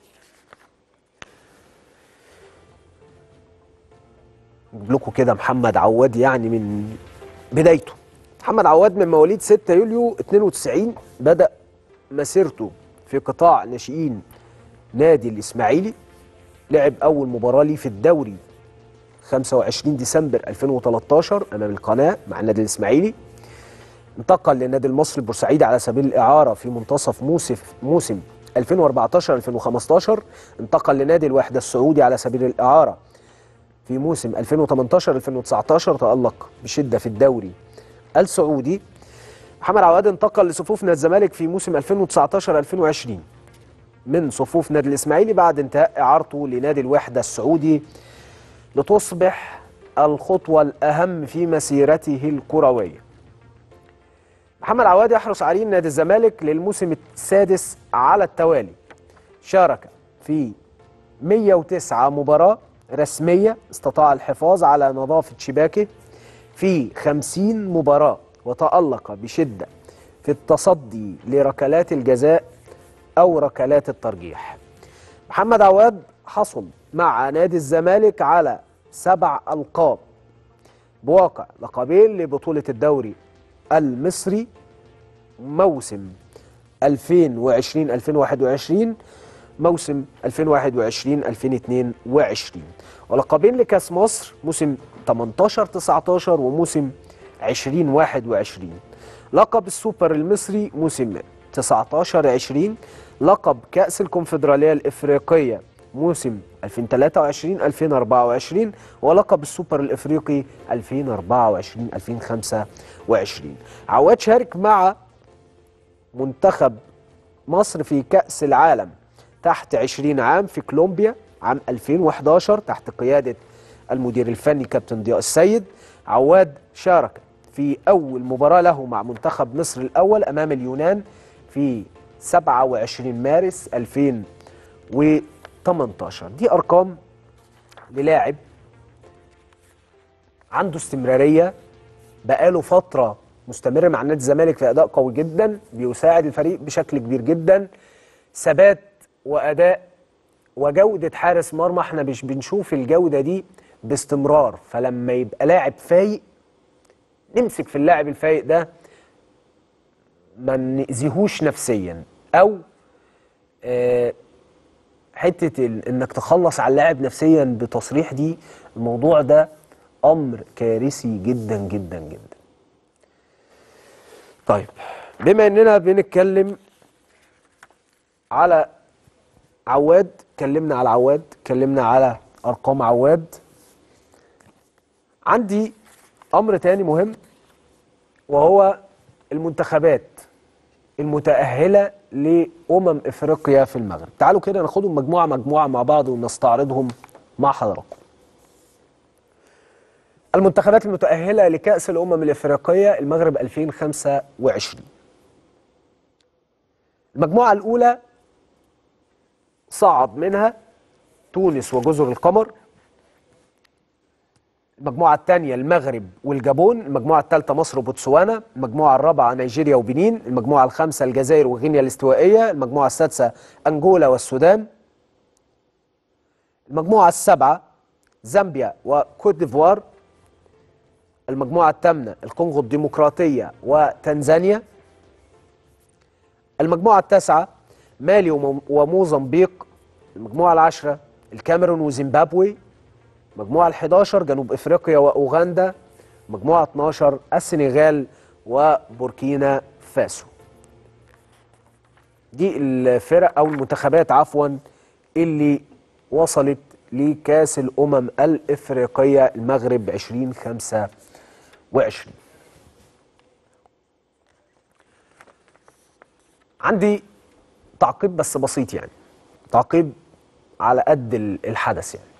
نجيب لكم كده محمد عواد يعني من بدايته محمد عواد من مواليد 6 يوليو 92 بدأ مسيرته في قطاع ناشئين نادي الإسماعيلي لعب أول مباراة ليه في الدوري 25 ديسمبر 2013 أمام القناة مع النادي الإسماعيلي انتقل للنادي المصري البورسعيدي على سبيل الإعارة في منتصف موسم موسم 2014 2015 انتقل لنادي الوحدة السعودي على سبيل الإعارة في موسم 2018 2019 تألق بشدة في الدوري السعودي محمد عواد انتقل لصفوف نادي الزمالك في موسم 2019 2020 من صفوف نادي الاسماعيلي بعد انتهاء اعارته لنادي الوحده السعودي لتصبح الخطوه الاهم في مسيرته الكرويه. محمد عواد يحرص عرين نادي الزمالك للموسم السادس على التوالي. شارك في 109 مباراه رسميه استطاع الحفاظ على نظافه شباكه في 50 مباراه وتألق بشدة في التصدي لركلات الجزاء أو ركلات الترجيح محمد عواد حصل مع نادي الزمالك على سبع ألقاب بواقع لقبين لبطولة الدوري المصري موسم 2020 2021 موسم 2021 2022 ولقبين لكاس مصر موسم 18 19 وموسم 2021 لقب السوبر المصري موسم 19 20 لقب كأس الكونفدرالية الإفريقية موسم 2023 2024 ولقب السوبر الإفريقي 2024 2025 عواد شارك مع منتخب مصر في كأس العالم تحت 20 عام في كولومبيا عام 2011 تحت قيادة المدير الفني كابتن ضياء السيد عواد شارك في أول مباراة له مع منتخب مصر الأول أمام اليونان في 27 مارس 2018 دي أرقام للاعب عنده استمرارية بقاله فترة مستمر مع نادي الزمالك في أداء قوي جدا بيساعد الفريق بشكل كبير جدا ثبات وأداء وجودة حارس مرمى احنا مش بنشوف الجودة دي باستمرار فلما يبقى لاعب فايق نمسك في اللاعب الفايق ده ما نأذيهوش نفسيا أو آه حته ال- انك تخلص على اللاعب نفسيا بتصريح دي الموضوع ده امر كارثي جدا جدا جدا طيب بما اننا بنتكلم على عواد اتكلمنا على عواد اتكلمنا على ارقام عواد عندي امر تاني مهم وهو المنتخبات المتأهلة لأمم إفريقيا في المغرب تعالوا كده ناخدهم مجموعة مجموعة مع بعض ونستعرضهم مع حضراتكم المنتخبات المتأهلة لكأس الأمم الإفريقية المغرب 2025 المجموعة الأولى صعد منها تونس وجزر القمر المجموعة الثانية المغرب والجابون، المجموعة الثالثة مصر وبوتسوانا، المجموعة الرابعة نيجيريا وبنين، المجموعة الخامسة الجزائر وغينيا الاستوائية، المجموعة السادسة أنجولا والسودان. المجموعة السابعة زامبيا وكوت ديفوار. المجموعة الثامنة الكونغو الديمقراطية وتنزانيا. المجموعة التاسعة مالي ومو- وموزمبيق. المجموعة العاشرة الكاميرون وزيمبابوي. مجموعة ال11 جنوب افريقيا واوغندا مجموعة 12 السنغال وبوركينا فاسو دي الفرق او المنتخبات عفوا اللي وصلت لكاس الامم الافريقية المغرب 2025 عندي تعقيب بس بسيط يعني تعقيب على قد ال- الحدث يعني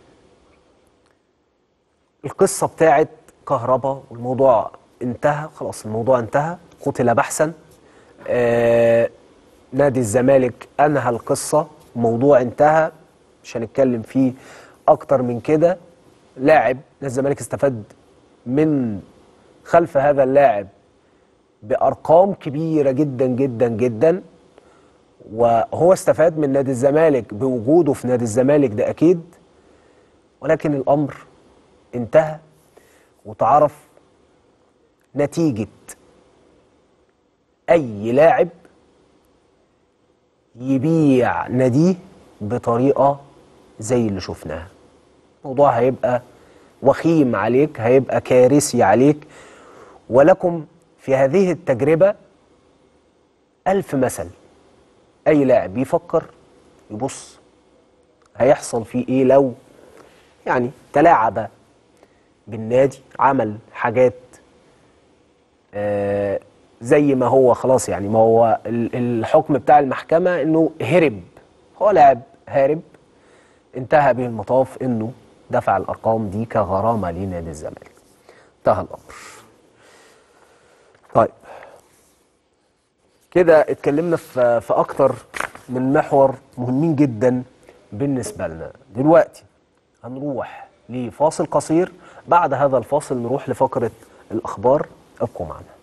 القصة بتاعت كهربا والموضوع انتهى خلاص الموضوع انتهى قتل بحثا آه نادي الزمالك انهى القصة الموضوع انتهى مش هنتكلم فيه اكتر من كده لاعب نادي الزمالك استفاد من خلف هذا اللاعب بارقام كبيرة جدا جدا جدا وهو استفاد من نادي الزمالك بوجوده في نادي الزمالك ده اكيد ولكن الامر انتهى وتعرف نتيجة أي لاعب يبيع ناديه بطريقة زي اللي شفناها الموضوع هيبقى وخيم عليك هيبقى كارثي عليك ولكم في هذه التجربة ألف مثل أي لاعب بيفكر يبص هيحصل فيه إيه لو يعني تلاعب بالنادي عمل حاجات آه زي ما هو خلاص يعني ما هو ال- الحكم بتاع المحكمة انه هرب هو لاعب هارب انتهى به المطاف انه دفع الارقام دي كغرامة لنادي الزمالك انتهى الامر طيب كده اتكلمنا في في اكتر من محور مهمين جدا بالنسبه لنا دلوقتي هنروح لفاصل قصير بعد هذا الفاصل نروح لفقره الاخبار ابقوا معنا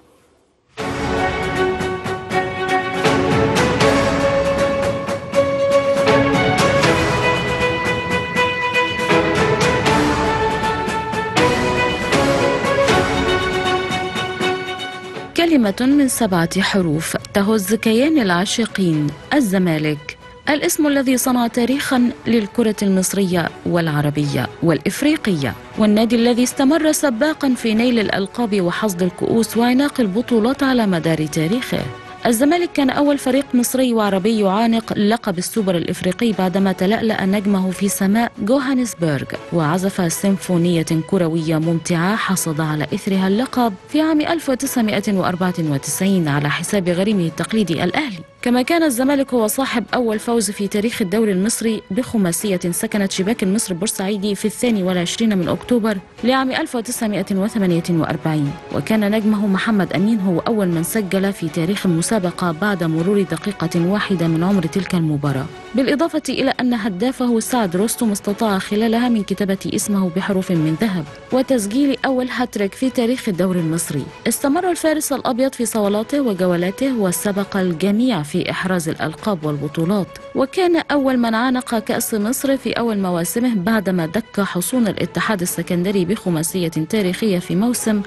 كلمة من سبعة حروف تهز كيان العاشقين الزمالك الاسم الذي صنع تاريخا للكرة المصرية والعربية والإفريقية والنادي الذي استمر سباقا في نيل الألقاب وحصد الكؤوس وعناق البطولات على مدار تاريخه الزمالك كان أول فريق مصري وعربي يعانق لقب السوبر الإفريقي بعدما تلألأ نجمه في سماء جوهانسبرغ وعزف سيمفونية كروية ممتعة حصد على إثرها اللقب في عام 1994 على حساب غريمه التقليدي الأهلي كما كان الزمالك هو صاحب أول فوز في تاريخ الدوري المصري بخماسية سكنت شباك المصري البورسعيدي في الثاني والعشرين من أكتوبر لعام 1948 وكان نجمه محمد أمين هو أول من سجل في تاريخ المسابقة بعد مرور دقيقة واحدة من عمر تلك المباراة بالإضافة إلى أن هدافه سعد رستم استطاع خلالها من كتابة اسمه بحروف من ذهب وتسجيل أول هاتريك في تاريخ الدوري المصري استمر الفارس الأبيض في صولاته وجولاته وسبق الجميع في إحراز الألقاب والبطولات وكان أول من عانق كأس مصر في أول مواسمه بعدما دك حصون الاتحاد السكندري بخماسية تاريخية في موسم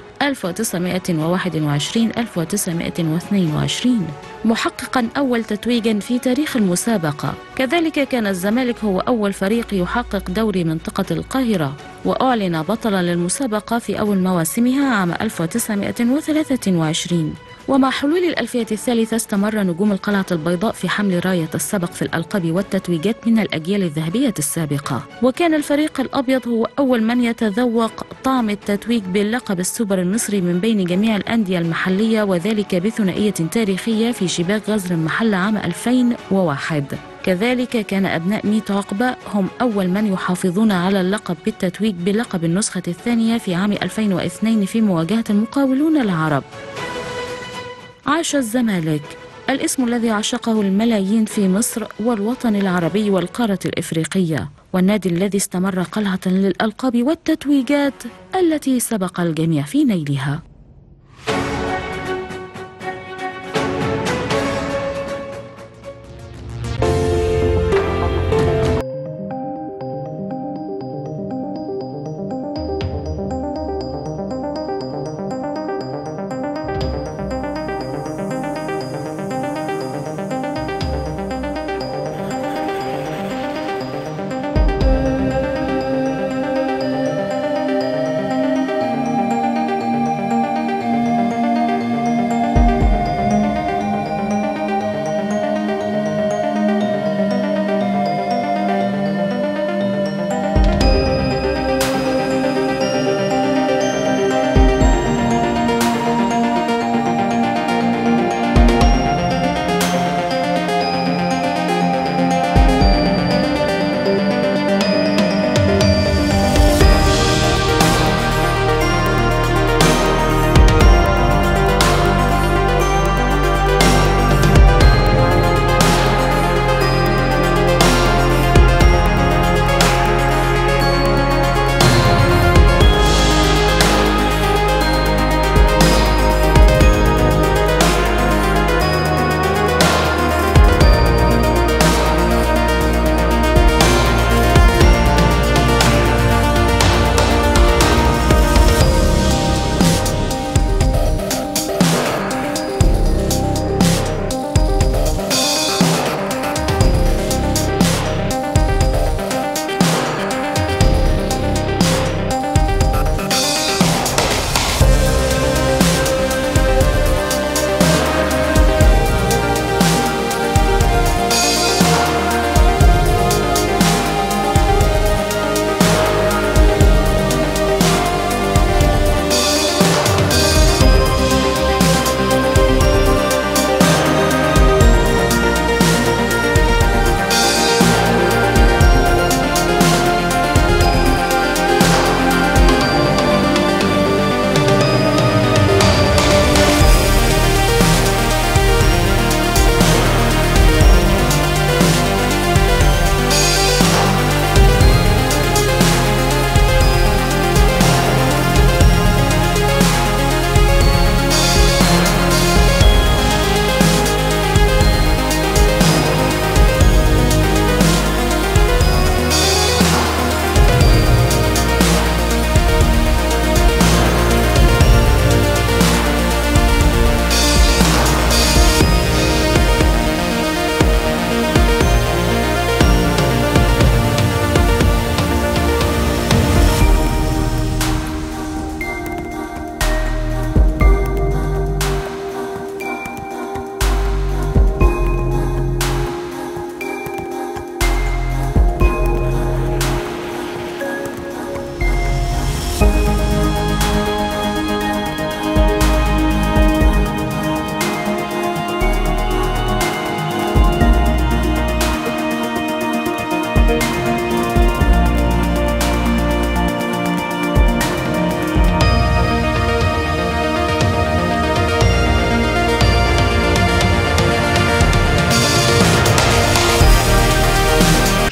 1921-1922 محققا أول تتويج في تاريخ المسابقة كذلك كان الزمالك هو أول فريق يحقق دوري منطقة القاهرة وأعلن بطلا للمسابقة في أول مواسمها عام 1923 ومع حلول الألفية الثالثة استمر نجوم القلعة البيضاء في حمل راية السبق في الألقاب والتتويجات من الأجيال الذهبية السابقة وكان الفريق الأبيض هو أول من يتذوق طعم التتويج باللقب السوبر المصري من بين جميع الأندية المحلية وذلك بثنائية تاريخية في شباك غزر المحلة عام 2001 كذلك كان أبناء ميت عقبة هم أول من يحافظون على اللقب بالتتويج بلقب النسخة الثانية في عام 2002 في مواجهة المقاولون العرب عاش الزمالك الاسم الذي عشقه الملايين في مصر والوطن العربي والقارة الإفريقية والنادي الذي استمر قلعة للألقاب والتتويجات التي سبق الجميع في نيلها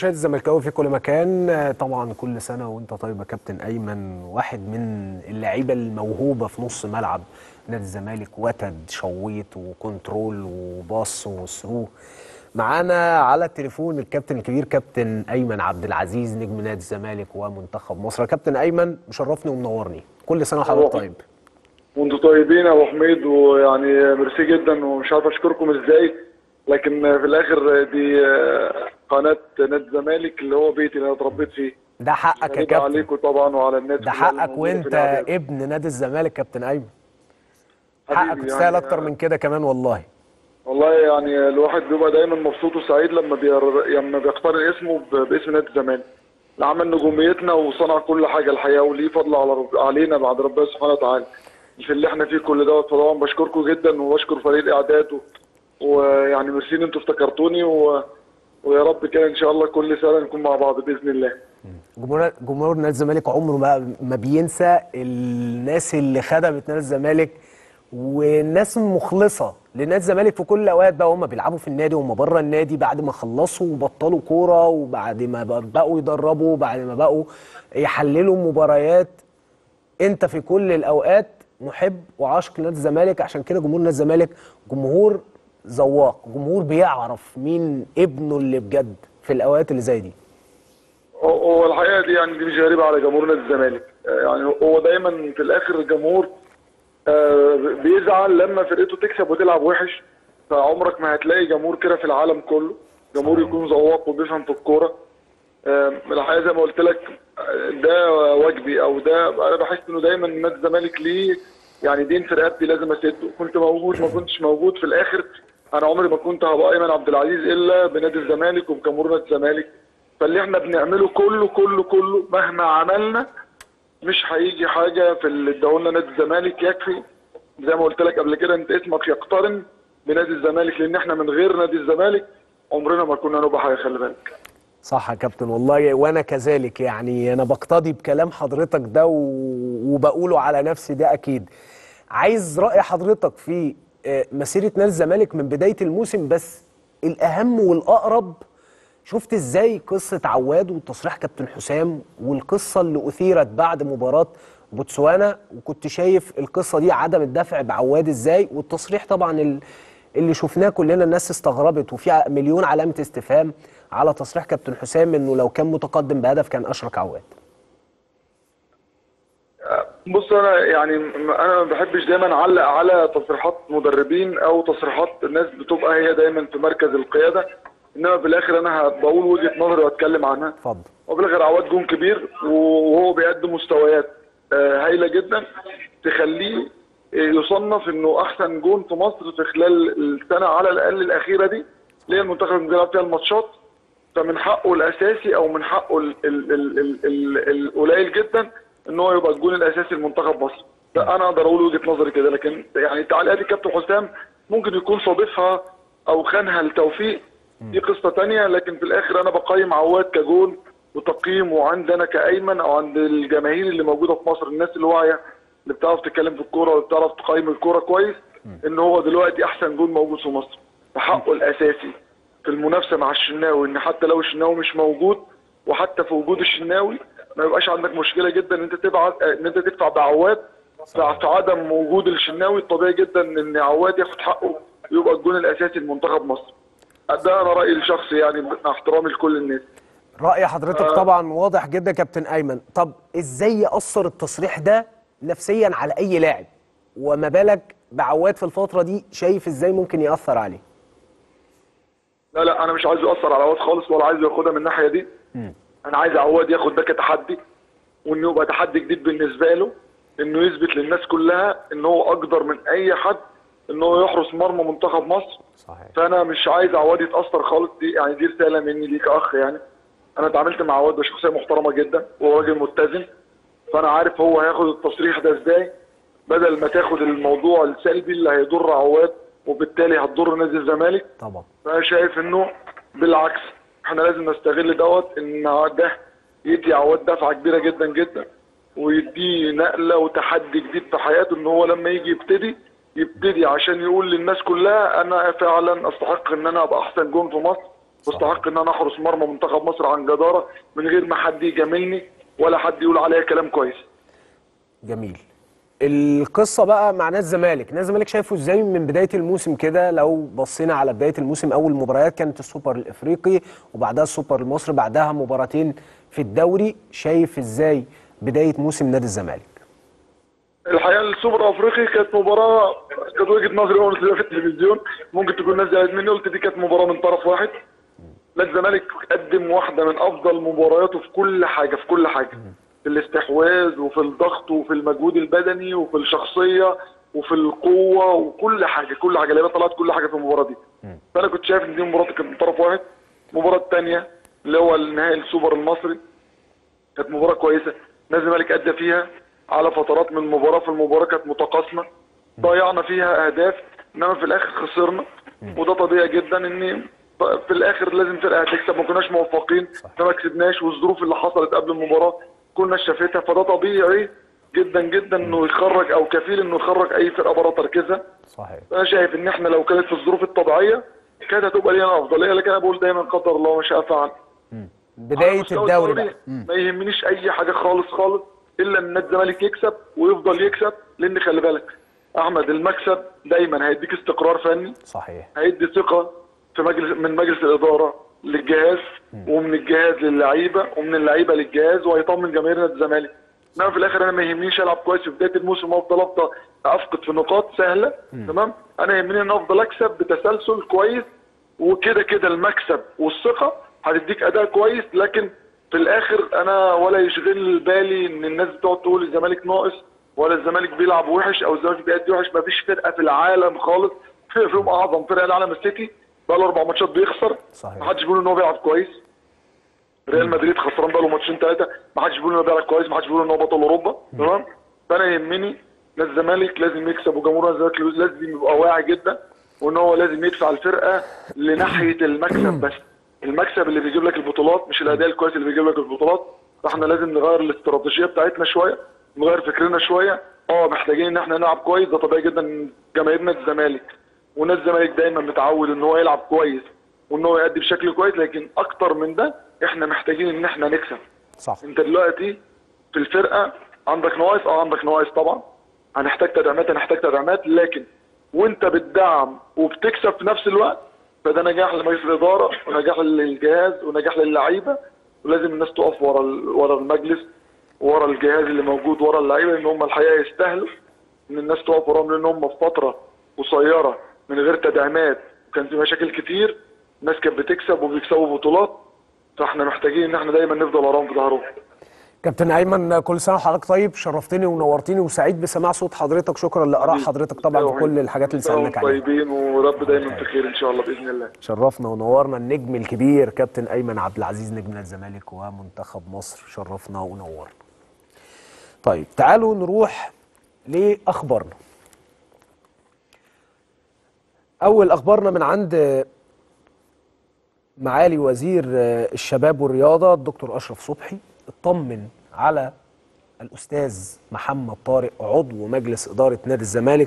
المشاهد الزملكاوي في كل مكان آه، طبعا كل سنه وانت طيب يا كابتن ايمن واحد من اللعيبه الموهوبه في نص ملعب نادي الزمالك وتد شويط وكنترول وباص وثرو معانا على التليفون الكابتن الكبير كابتن ايمن عبد العزيز نجم نادي الزمالك ومنتخب مصر يا كابتن ايمن مشرفني ومنورني كل سنه وحضرتك طيب وانتوا طيبين يا ابو حميد ويعني ميرسي جدا ومش عارف اشكركم ازاي لكن في الاخر دي قناه نادي الزمالك اللي هو بيتي اللي انا اتربيت فيه ده حقك يا غريب كابتن عليكم طبعا وعلى الناس ده كلها حقك الموجودة في وانت الإعداد. ابن نادي الزمالك كابتن ايمن حبيبي حقك يعني تستاهل اكتر من كده كمان والله والله يعني الواحد بيبقى دايما مبسوط وسعيد لما بير... لما بيقترن اسمه ب... باسم نادي الزمالك اللي عمل نجوميتنا وصنع كل حاجه الحقيقه وليه فضل على رب... علينا بعد ربنا سبحانه وتعالى في اللي احنا فيه كل دوت فطبعا بشكركم جدا وبشكر فريق الاعداد و... ويعني ميرسي ان انتوا افتكرتوني و... ويا رب كده ان شاء الله كل سنه نكون مع بعض باذن الله جمهور جمهور نادي الزمالك عمره ما ما بينسى الناس اللي خدمت نادي الزمالك والناس المخلصه لنادي الزمالك في كل الاوقات بقى هم بيلعبوا في النادي وهم بره النادي بعد ما خلصوا وبطلوا كوره وبعد ما ب- بقوا يدربوا بعد ما بقوا يحللوا مباريات انت في كل الاوقات محب وعاشق لنادي الزمالك عشان كده جمهور نادي الزمالك جمهور ذواق جمهور بيعرف مين ابنه اللي بجد في الاوقات اللي زي دي هو- هو الحقيقه دي يعني دي مش غريبه على جمهور نادي الزمالك آه، يعني هو دايما في الاخر الجمهور آه، بيزعل لما فرقته تكسب وتلعب وحش فعمرك ما هتلاقي جمهور كده في العالم كله جمهور يكون ذواق وبيفهم في الكوره آه، الحقيقه زي ما قلت لك آه، ده واجبي او ده انا بحس انه دايما نادي الزمالك ليه يعني دين في رقبتي لازم اسده كنت موجود ما كنتش موجود في الاخر انا عمري ما كنت هبقى ايمن عبد العزيز الا بنادي الزمالك وبجمهور نادي الزمالك فاللي احنا بنعمله كله كله كله مهما عملنا مش هيجي حاجه في اللي اداهولنا نادي الزمالك يكفي زي ما قلت لك قبل كده انت اسمك يقترن بنادي الزمالك لان احنا من غير نادي الزمالك عمرنا ما كنا نبقى حاجه خلي بالك صح يا كابتن والله وانا كذلك يعني انا بقتضي بكلام حضرتك ده و... وبقوله على نفسي ده اكيد عايز راي حضرتك في آه، مسيره نادي الزمالك من بدايه الموسم بس الاهم والاقرب شفت ازاي قصه عواد وتصريح كابتن حسام والقصه اللي اثيرت بعد مباراه بوتسوانا وكنت شايف القصه دي عدم الدفع بعواد ازاي والتصريح طبعا ال- اللي شفناه كلنا الناس استغربت وفي مليون علامه استفهام على تصريح كابتن حسام انه لو كان متقدم بهدف كان اشرك عواد بص انا يعني م- انا ما بحبش دايما اعلق على تصريحات مدربين او تصريحات الناس بتبقى هي دايما في مركز القياده انما في الاخر انا بقول وجهه نظري واتكلم عنها اتفضل وفي الاخر عواد جون كبير وهو بيقدم مستويات آه، هايله جدا تخليه آه، يصنف انه احسن جون في مصر في خلال السنه على الاقل الاخيره دي اللي هي المنتخب اللي بيلعب فيها الماتشات فمن حقه الاساسي او من حقه ال- ال- ال- ال- ال- القليل جدا ان هو يبقى الجون الاساسي لمنتخب مصر ده انا اقدر اقول وجهه نظري كده لكن يعني تعليقات الكابتن حسام ممكن يكون صادفها او خانها لتوفيق دي قصه تانية لكن في الاخر انا بقيم عواد كجون وتقييمه عندي انا كايمن او عند الجماهير اللي موجوده في مصر الناس اللي واعيه اللي بتعرف تتكلم في الكوره واللي بتعرف تقيم الكوره كويس ان هو دلوقتي احسن جون موجود في مصر فحقه الاساسي في المنافسه مع الشناوي ان حتى لو الشناوي مش موجود وحتى في وجود الشناوي ما يبقاش عندك مشكله جدا ان انت تبعت ان انت تدفع بعواد في في عدم وجود الشناوي الطبيعي جدا ان عواد ياخد حقه ويبقى الجون الاساسي لمنتخب مصر ده انا رايي الشخصي يعني مع احترامي لكل الناس راي حضرتك آه. طبعا واضح جدا كابتن ايمن طب ازاي ياثر التصريح ده نفسيا على اي لاعب وما بالك بعواد في الفتره دي شايف ازاي ممكن ياثر عليه لا لا انا مش عايز ياثر على عواد خالص ولا عايز ياخدها من الناحيه دي انا عايز عواد ياخد ده كتحدي وانه يبقى تحدي جديد بالنسبه له انه يثبت للناس كلها ان هو اقدر من اي حد ان هو يحرس مرمى منتخب مصر صحيح فانا مش عايز عواد يتاثر خالص دي يعني دي رساله مني ليك اخ يعني انا اتعاملت مع عواد بشخصيه محترمه جدا وهو راجل متزن فانا عارف هو هياخد التصريح ده ازاي بدل ما تاخد الموضوع السلبي اللي هيضر عواد وبالتالي هتضر نادي الزمالك طبعا فانا شايف انه بالعكس احنا لازم نستغل دوت ان ده يدي عواد دفعه كبيره جدا جدا ويديه نقله وتحدي جديد في حياته ان هو لما يجي يبتدي يبتدي عشان يقول للناس كلها انا فعلا استحق ان انا ابقى احسن جون في مصر واستحق ان انا احرس مرمى منتخب مصر عن جداره من غير ما حد يجاملني ولا حد يقول عليا كلام كويس جميل القصه بقى مع نادي الزمالك نادي الزمالك شايفه ازاي من بدايه الموسم كده لو بصينا على بدايه الموسم اول مباريات كانت السوبر الافريقي وبعدها السوبر المصري بعدها مباراتين في الدوري شايف ازاي بدايه موسم نادي الزمالك الحقيقه السوبر الافريقي كانت مباراه كانت وجهه نظري وانا قلت في التلفزيون ممكن تكون الناس زعلت مني قلت دي كانت مباراه من طرف واحد نادي الزمالك قدم واحده من افضل مبارياته في كل حاجه في كل حاجه في الاستحواذ وفي الضغط وفي المجهود البدني وفي الشخصيه وفي القوه وكل حاجه كل حاجه اللعيبه طلعت كل حاجه في المباراه دي فانا كنت شايف ان دي مباراه كانت من طرف واحد المباراه الثانيه اللي هو النهائي السوبر المصري كانت مباراه كويسه نادي الزمالك ادى فيها على فترات من المباراه في المباراه كانت متقاسمه ضيعنا فيها اهداف انما في الاخر خسرنا وده طبيعي جدا ان في الاخر لازم فرقه هتكسب ما كناش موفقين فما كسبناش والظروف اللي حصلت قبل المباراه كنا شافتها فده طبيعي جدا جدا انه يخرج او كفيل انه يخرج اي فرقه بره تركيزها صحيح انا شايف ان احنا لو كانت في الظروف الطبيعيه كانت هتبقى لينا افضليه لكن انا بقول دايما قدر الله ما شاء فعل على بدايه مستوى الدوري الدوري بقى مم. ما يهمنيش اي حاجه خالص خالص الا ان نادي الزمالك يكسب ويفضل يكسب لان خلي بالك احمد المكسب دايما هيديك استقرار فني صحيح هيدي ثقه في مجلس من مجلس الاداره للجهاز ومن الجهاز للعيبه ومن اللعيبه للجهاز وهيطمن جماهير نادي الزمالك انما في الاخر انا ما يهمنيش العب كويس في بدايه الموسم وافضل افضل افقد في نقاط سهله تمام انا يهمني ان افضل اكسب بتسلسل كويس وكده كده المكسب والثقه هتديك اداء كويس لكن في الاخر انا ولا يشغل بالي ان الناس بتقعد تقول الزمالك ناقص ولا الزمالك بيلعب وحش او الزمالك بيأدي وحش ما فيش فرقه في العالم خالص فرقه فيهم اعظم فرقه العالم السيتي بقى له اربع ماتشات بيخسر صحيح. ما حدش بيقول ان هو بيلعب كويس ريال مدريد خسران بقى له ماتشين ثلاثه ما حدش بيقول ان هو بيلعب كويس ما حدش بيقول ان هو بطل اوروبا تمام فانا يهمني نادي الزمالك لازم يكسب وجمهور الزمالك لازم يبقى واعي جدا وان هو لازم يدفع الفرقه لناحيه المكسب بس المكسب اللي بيجيب لك البطولات مش الاداء الكويس اللي بيجيب لك البطولات فاحنا لازم نغير الاستراتيجيه بتاعتنا شويه نغير فكرنا شويه اه محتاجين ان احنا نلعب كويس ده طبيعي جدا من جماهير نادي الزمالك ونادي الزمالك دايما متعود ان هو يلعب كويس وان هو يأدي بشكل كويس لكن اكتر من ده احنا محتاجين ان احنا نكسب صح انت دلوقتي في الفرقه عندك نواقص اه عندك نواقص طبعا هنحتاج تدعيمات هنحتاج تدعيمات لكن وانت بتدعم وبتكسب في نفس الوقت فده نجاح لمجلس الاداره ونجاح للجهاز ونجاح للعيبه ولازم الناس تقف ورا ال- ورا المجلس ورا الجهاز اللي موجود ورا اللعيبه لان هم الحقيقه يستاهلوا ان الناس تقف وراهم لان هم في فتره قصيره من غير تدعيمات وكان في مشاكل كتير الناس كانت بتكسب وبيكسبوا بطولات فاحنا محتاجين ان احنا دايما نفضل وراهم في ظهرهم كابتن ايمن كل سنه وحضرتك طيب شرفتني ونورتني وسعيد بسماع صوت حضرتك شكرا لاراء حضرتك طبعا وكل الحاجات اللي سالناك عليها طيبين ورب دايما في خير ان شاء الله باذن الله شرفنا ونورنا النجم الكبير كابتن ايمن عبد العزيز نجم نادي الزمالك ومنتخب مصر شرفنا ونورنا طيب تعالوا نروح لاخبارنا اول اخبارنا من عند معالي وزير الشباب والرياضه الدكتور اشرف صبحي اطمن على الاستاذ محمد طارق عضو مجلس اداره نادي الزمالك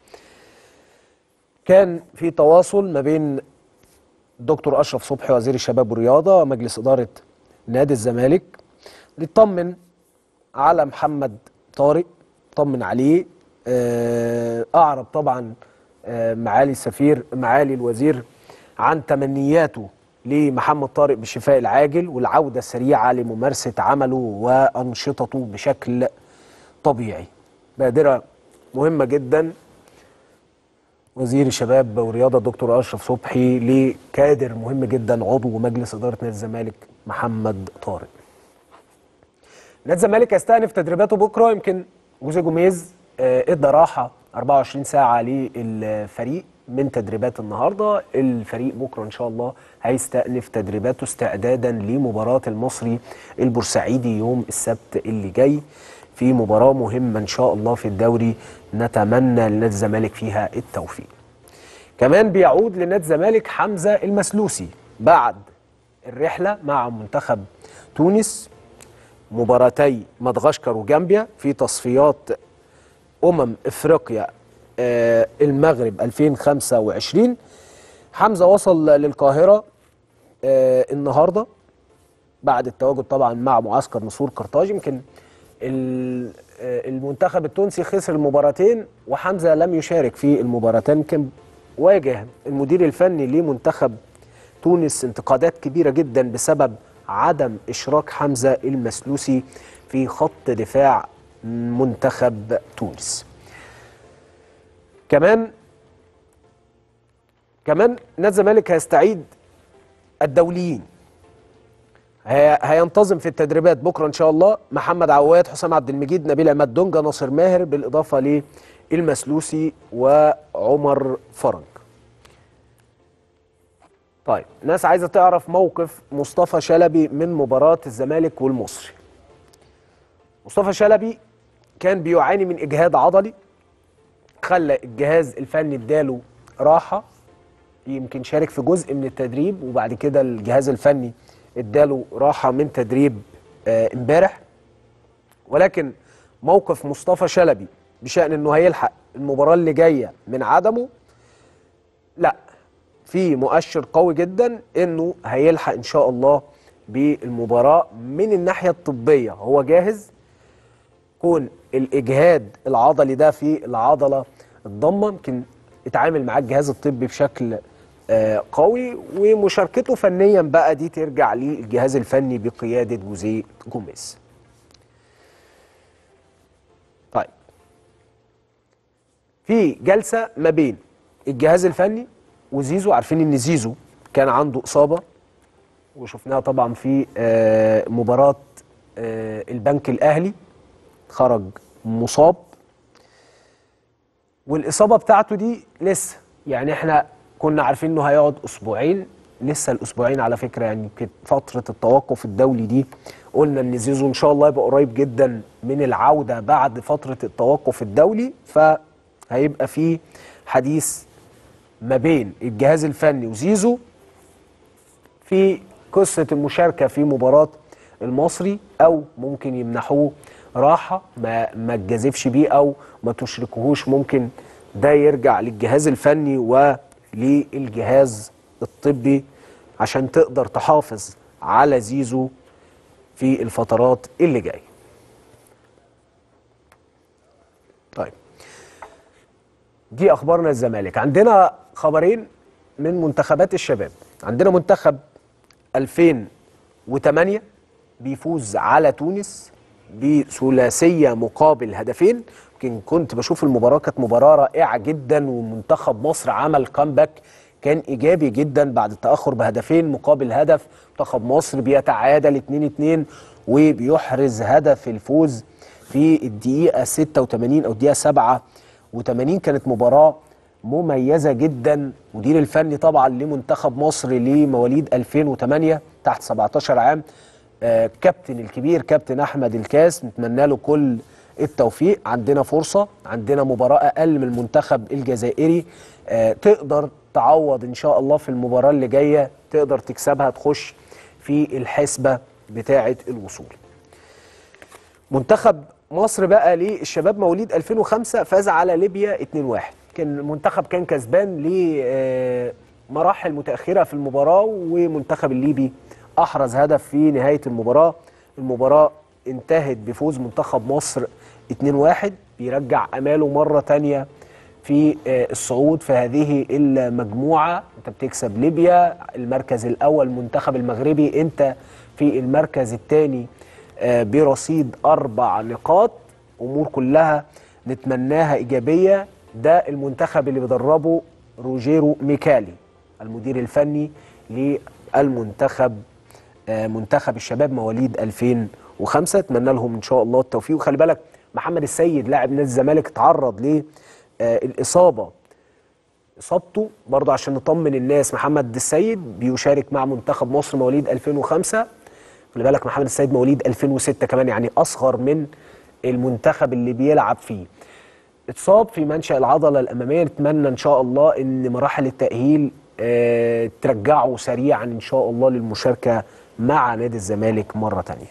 كان في تواصل ما بين الدكتور اشرف صبحي وزير الشباب والرياضه ومجلس اداره نادي الزمالك ليطمن على محمد طارق طمن عليه آه، اعرب طبعا آه، معالي السفير معالي الوزير عن تمنياته لمحمد طارق بالشفاء العاجل والعوده السريعه لممارسه عمله وانشطته بشكل طبيعي بادره مهمه جدا وزير الشباب والرياضه الدكتور اشرف صبحي لكادر مهم جدا عضو مجلس اداره نادي الزمالك محمد طارق. نادي الزمالك يستأنف تدريباته بكره يمكن جوزيه جوميز آه، ادى راحه 24 ساعه للفريق من تدريبات النهارده، الفريق بكره ان شاء الله هيستأنف تدريباته استعدادا لمباراه المصري البورسعيدي يوم السبت اللي جاي. في مباراة مهمة إن شاء الله في الدوري نتمنى لنادي الزمالك فيها التوفيق. كمان بيعود لنادي الزمالك حمزة المسلوسي بعد الرحلة مع منتخب تونس مباراتي مدغشقر وجامبيا في تصفيات أمم إفريقيا آه، المغرب 2025 حمزة وصل للقاهرة آه النهارده بعد التواجد طبعا مع معسكر نسور قرطاج يمكن ال- آه، المنتخب التونسي خسر المباراتين وحمزه لم يشارك في المباراتين كان واجه المدير الفني لمنتخب تونس انتقادات كبيره جدا بسبب عدم اشراك حمزه المسلوسي في خط دفاع منتخب تونس. كمان كمان نادي الزمالك هيستعيد الدوليين هي- هينتظم في التدريبات بكره ان شاء الله محمد عواد حسام عبد المجيد نبيل عماد دونجا ناصر ماهر بالاضافه للمسلوسي وعمر فرج طيب ناس عايزه تعرف موقف مصطفى شلبي من مباراه الزمالك والمصري مصطفى شلبي كان بيعاني من اجهاد عضلي خلى الجهاز الفني اداله راحه يمكن شارك في جزء من التدريب وبعد كده الجهاز الفني اداله راحه من تدريب آه، امبارح ولكن موقف مصطفى شلبي بشان انه هيلحق المباراه اللي جايه من عدمه لا في مؤشر قوي جدا انه هيلحق ان شاء الله بالمباراه من الناحيه الطبيه هو جاهز كون الاجهاد العضلي ده في العضله الضمه يمكن اتعامل معاه الجهاز الطبي بشكل آه، قوي ومشاركته فنيا بقى دي ترجع للجهاز الفني بقياده جوزيه جوميز. طيب في جلسه ما بين الجهاز الفني وزيزو عارفين ان زيزو كان عنده اصابه وشفناها طبعا في آه، مباراه آه، البنك الاهلي خرج مصاب والاصابه بتاعته دي لسه يعني احنا كنا عارفين انه هيقعد اسبوعين لسه الاسبوعين على فكره يعني كانت فتره التوقف الدولي دي قلنا ان زيزو ان شاء الله يبقى قريب جدا من العوده بعد فتره التوقف الدولي فهيبقى في حديث ما بين الجهاز الفني وزيزو في قصه المشاركه في مباراه المصري او ممكن يمنحوه راحه ما ما تجازفش بيه او ما تشركوهوش ممكن ده يرجع للجهاز الفني وللجهاز الطبي عشان تقدر تحافظ على زيزو في الفترات اللي جايه. طيب دي اخبارنا الزمالك عندنا خبرين من منتخبات الشباب عندنا منتخب 2008 بيفوز على تونس بثلاثيه مقابل هدفين يمكن كنت بشوف المباراه كانت مباراه رائعه جدا ومنتخب مصر عمل كامباك كان ايجابي جدا بعد التاخر بهدفين مقابل هدف منتخب مصر بيتعادل 2-2 وبيحرز هدف الفوز في الدقيقه 86 او الدقيقه 87 كانت مباراه مميزه جدا مدير الفني طبعا لمنتخب مصر لمواليد 2008 تحت 17 عام آه، كابتن الكبير كابتن احمد الكاس نتمنى له كل التوفيق عندنا فرصه عندنا مباراه اقل من المنتخب الجزائري آه، تقدر تعوض ان شاء الله في المباراه اللي جايه تقدر تكسبها تخش في الحسبه بتاعه الوصول منتخب مصر بقى للشباب مواليد 2005 فاز على ليبيا 2-1 كان المنتخب كان كسبان لمراحل متأخرة في المباراة ومنتخب الليبي أحرز هدف في نهاية المباراة المباراة انتهت بفوز منتخب مصر 2-1 بيرجع أماله مرة تانية في آه، الصعود في هذه المجموعة انت بتكسب ليبيا المركز الأول المنتخب المغربي انت في المركز الثاني برصيد أربع نقاط أمور كلها نتمناها إيجابية ده المنتخب اللي بيدربه روجيرو ميكالي المدير الفني للمنتخب آه، منتخب الشباب مواليد 2005 اتمنى لهم ان شاء الله التوفيق وخلي بالك محمد السيد لاعب نادي الزمالك اتعرض للاصابه اصابته برضه عشان نطمن الناس محمد السيد بيشارك مع منتخب مصر مواليد 2005 خلي بالك محمد السيد مواليد 2006 كمان يعني اصغر من المنتخب اللي بيلعب فيه اتصاب في منشأ العضلة الأمامية نتمنى إن شاء الله إن مراحل التأهيل آه، ترجعه سريعا إن شاء الله للمشاركة مع نادي الزمالك مرة تانية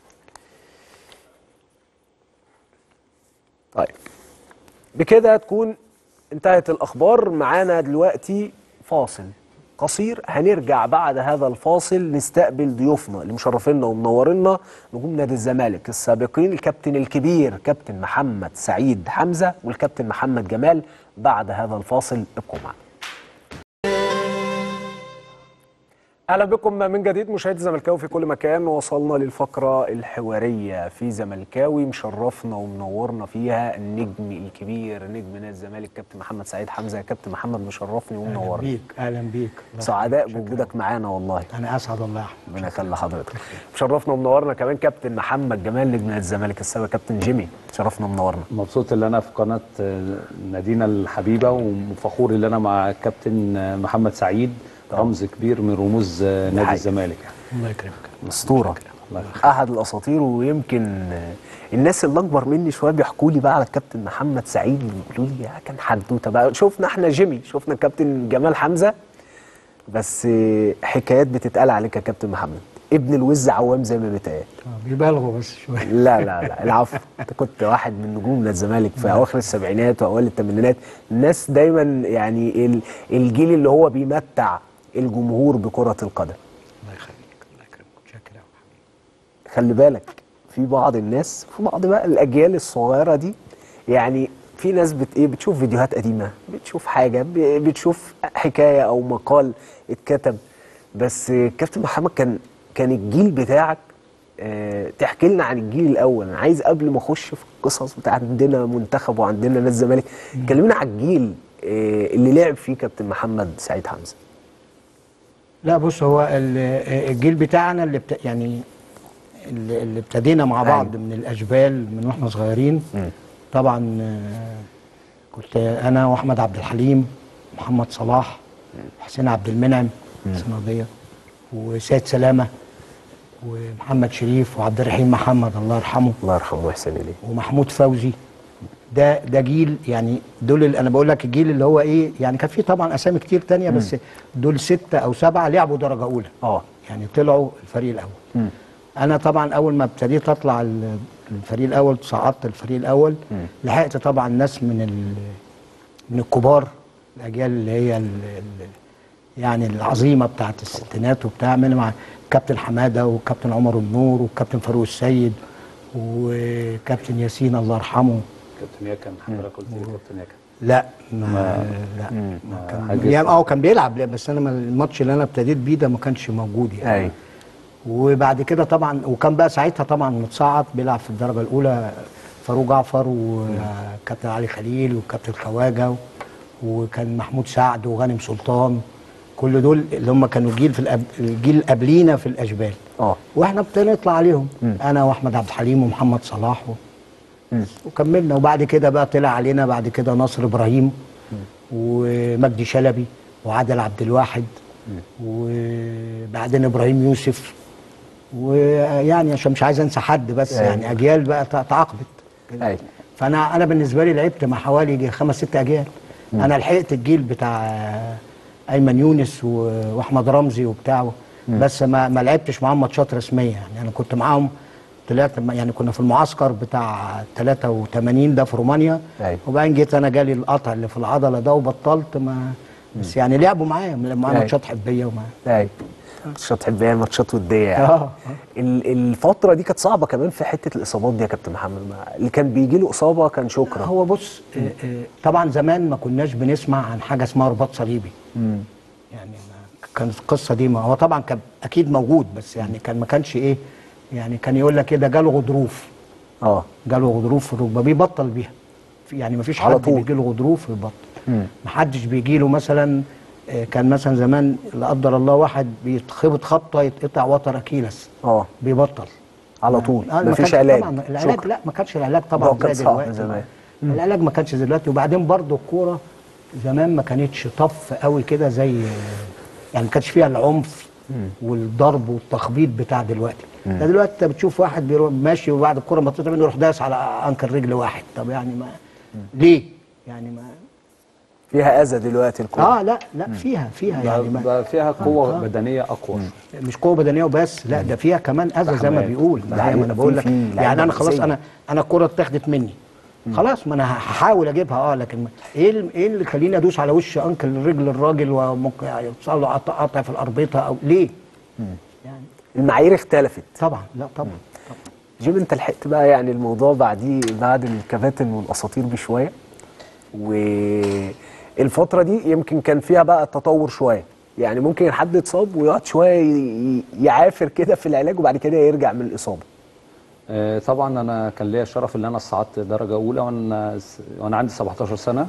طيب بكده تكون انتهت الأخبار معانا دلوقتي فاصل قصير هنرجع بعد هذا الفاصل نستقبل ضيوفنا اللي مشرفينا ومنورينا نجوم نادي الزمالك السابقين الكابتن الكبير كابتن محمد سعيد حمزه والكابتن محمد جمال بعد هذا الفاصل ابقوا معنا اهلا بكم من جديد مشاهدي زملكاوي في كل مكان وصلنا للفقره الحواريه في زملكاوي مشرفنا ومنورنا فيها النجم الكبير نجم نادي الزمالك كابتن محمد سعيد حمزه يا كابتن محمد مشرفني اهلا ومنورني بيك اهلا بيك الله سعداء يخليك. بوجودك معانا والله انا اسعد الله يا احمد ربنا يخلي حضرتك مشرفنا ومنورنا كمان كابتن محمد جمال نجم نادي الزمالك السابق كابتن جيمي شرفنا ومنورنا مبسوط ان انا في قناه آه، نادينا الحبيبه وفخور ان انا مع كابتن آه، محمد سعيد رمز كبير من رموز آه، نادي حقيقي. الزمالك الله يكرمك اسطوره الله يخليك. احد الاساطير ويمكن الناس اللي اكبر مني شويه بيحكوا لي بقى على الكابتن محمد سعيد بيقولوا لي يا كان حدوته بقى شفنا احنا جيمي شفنا الكابتن جمال حمزه بس حكايات بتتقال عليك يا كابتن محمد ابن الوز عوام زي ما بيتقال آه، بيبالغوا بس شويه لا لا لا العفو انت كنت واحد من نجوم نادي الزمالك في اواخر السبعينات واوائل الثمانينات الناس دايما يعني ال- الجيل اللي هو بيمتع الجمهور بكره القدم الله يخليك الله يكرمك شكرا يا حبيبي خلي بالك في بعض الناس في بعض بقى الاجيال الصغيره دي يعني في ناس بت ايه بتشوف فيديوهات قديمه بتشوف حاجه ب- بتشوف حكايه او مقال اتكتب بس كابتن محمد كان كان الجيل بتاعك آه تحكي لنا عن الجيل الاول انا عايز قبل ما اخش في القصص بتاع عندنا منتخب وعندنا نادي الزمالك كلمنا عن الجيل آه اللي لعب فيه كابتن محمد سعيد حمزه لا بص هو ال- الجيل بتاعنا اللي بت... يعني اللي اللي ابتدينا مع بعض أيوة. من الاجبال من واحنا صغيرين طبعا آه، كنت انا واحمد عبد الحليم محمد صلاح حسين عبد المنعم صناديه وسيد سلامه ومحمد شريف وعبد الرحيم محمد الله يرحمه الله يرحمه ويحسن اليه ومحمود فوزي ده ده جيل يعني دول اللي انا بقول لك الجيل اللي هو ايه يعني كان في طبعا اسامي كتير تانية بس دول ستة او سبعة لعبوا درجة اولى اه يعني طلعوا الفريق الاول انا طبعا اول ما ابتديت اطلع ال- الفريق الاول صعدت الفريق الاول لحقت طبعا ناس من ال من الكبار الاجيال اللي هي ال ال يعني العظيمه بتاعت الستينات وبتاع من مع كابتن حماده وكابتن عمر النور وكابتن فاروق السيد وكابتن ياسين الله يرحمه كابتن ياكن حضرتك قلت لي كابتن ياكن لا ما لا ما كان حاجز. يعني اه كان بيلعب لا، بس انا ما- الماتش اللي انا ابتديت بيه ده ما كانش موجود يعني ايوه وبعد كده طبعا وكان بقى ساعتها طبعا متصعد بيلعب في الدرجه الاولى فاروق جعفر وكابتن علي خليل وكابتن خواجه وكان محمود سعد وغانم سلطان كل دول اللي هم كانوا جيل في الأب... الجيل اللي قبلينا في الاشبال اه واحنا ابتدينا نطلع عليهم انا واحمد عبد الحليم ومحمد صلاح و... وكملنا وبعد كده بقى طلع علينا بعد كده ناصر ابراهيم ومجدي شلبي وعادل عبد الواحد وبعدين ابراهيم يوسف ويعني عشان مش عايز انسى حد بس أيوة. يعني اجيال بقى تع- تعاقبت كده. ايوه فانا انا بالنسبه لي لعبت مع حوالي يجي خمس ست اجيال انا لحقت الجيل بتاع ايمن يونس و- واحمد رمزي وبتاعه بس ما ما لعبتش معاهم ماتشات رسميه يعني انا كنت معاهم طلعت م- يعني كنا في المعسكر بتاع 83 ده في رومانيا أيوة. وبعدين جيت انا جالي القطع اللي في العضله ده وبطلت ما بس يعني لعبوا معايا معايا أيوة. ماتشات حبيه ومعايا ايوه ماتشات حبيه ماتشات وديه يعني اه ال- الفتره دي كانت صعبه كمان في حته الاصابات دي يا كابتن محمد ما- اللي كان بيجي له اصابه كان شكرا هو بص آه، آه، طبعا زمان ما كناش بنسمع عن حاجه اسمها رباط صليبي يعني ما كانت القصه دي ما هو طبعا كان اكيد موجود بس يعني كان ما كانش ايه يعني كان يقول لك كده جاله غضروف اه جاله غضروف في الركبه بيبطل بيها في- يعني ما فيش على حد طول. بيجي له غضروف ويبطل ما حدش بيجي له مثلا آه، كان مثلا زمان لا قدر الله واحد بيتخبط خبطه يتقطع وتر اكيلس اه بيبطل على طول آه، ما مفيش كانش علاج طبعا العلاج شكرا. لا ما كانش العلاج ده طبعا كان زي صعب دلوقتي زمان. العلاج ما كانش زي دلوقتي وبعدين برضو الكوره زمان ما كانتش طف قوي كده زي يعني ما كانش فيها العنف والضرب والتخبيط بتاع دلوقتي ده دلوقتي انت بتشوف واحد بيروح ماشي وبعد الكوره ما تطلع منه يروح دايس على انكل رجل واحد طب يعني ما ليه يعني ما فيها اذى دلوقتي الكوره اه لا لا فيها فيها يعني بقى, ما بقى فيها قوه آه. بدنيه اقوى مش قوه بدنيه وبس لا ده فيها كمان اذى زي ما تحميات. بيقول ده ما هي ما حقيقة. انا بقول في- لك في لعيبة يعني انا خلاص نفسية. انا انا الكوره اتاخدت مني خلاص ما انا هحاول اجيبها اه لكن ما- ايه ال- ايه اللي يخليني ادوس على وش انكل رجل الراجل وممكن يحصل له قطع قطع في الاربطه او ليه؟ يعني المعايير اختلفت طبعا لا طبعا طبعا جيم انت لحقت بقى يعني الموضوع بعديه بعد الكباتن والاساطير بشويه والفتره دي يمكن كان فيها بقى تطور شويه يعني ممكن حد يتصاب ويقعد شويه ي- يعافر كده في العلاج وبعد كده يرجع من الاصابه آه، طبعا انا كان ليا الشرف ان انا صعدت درجه اولى وانا وانا عندي 17 سنه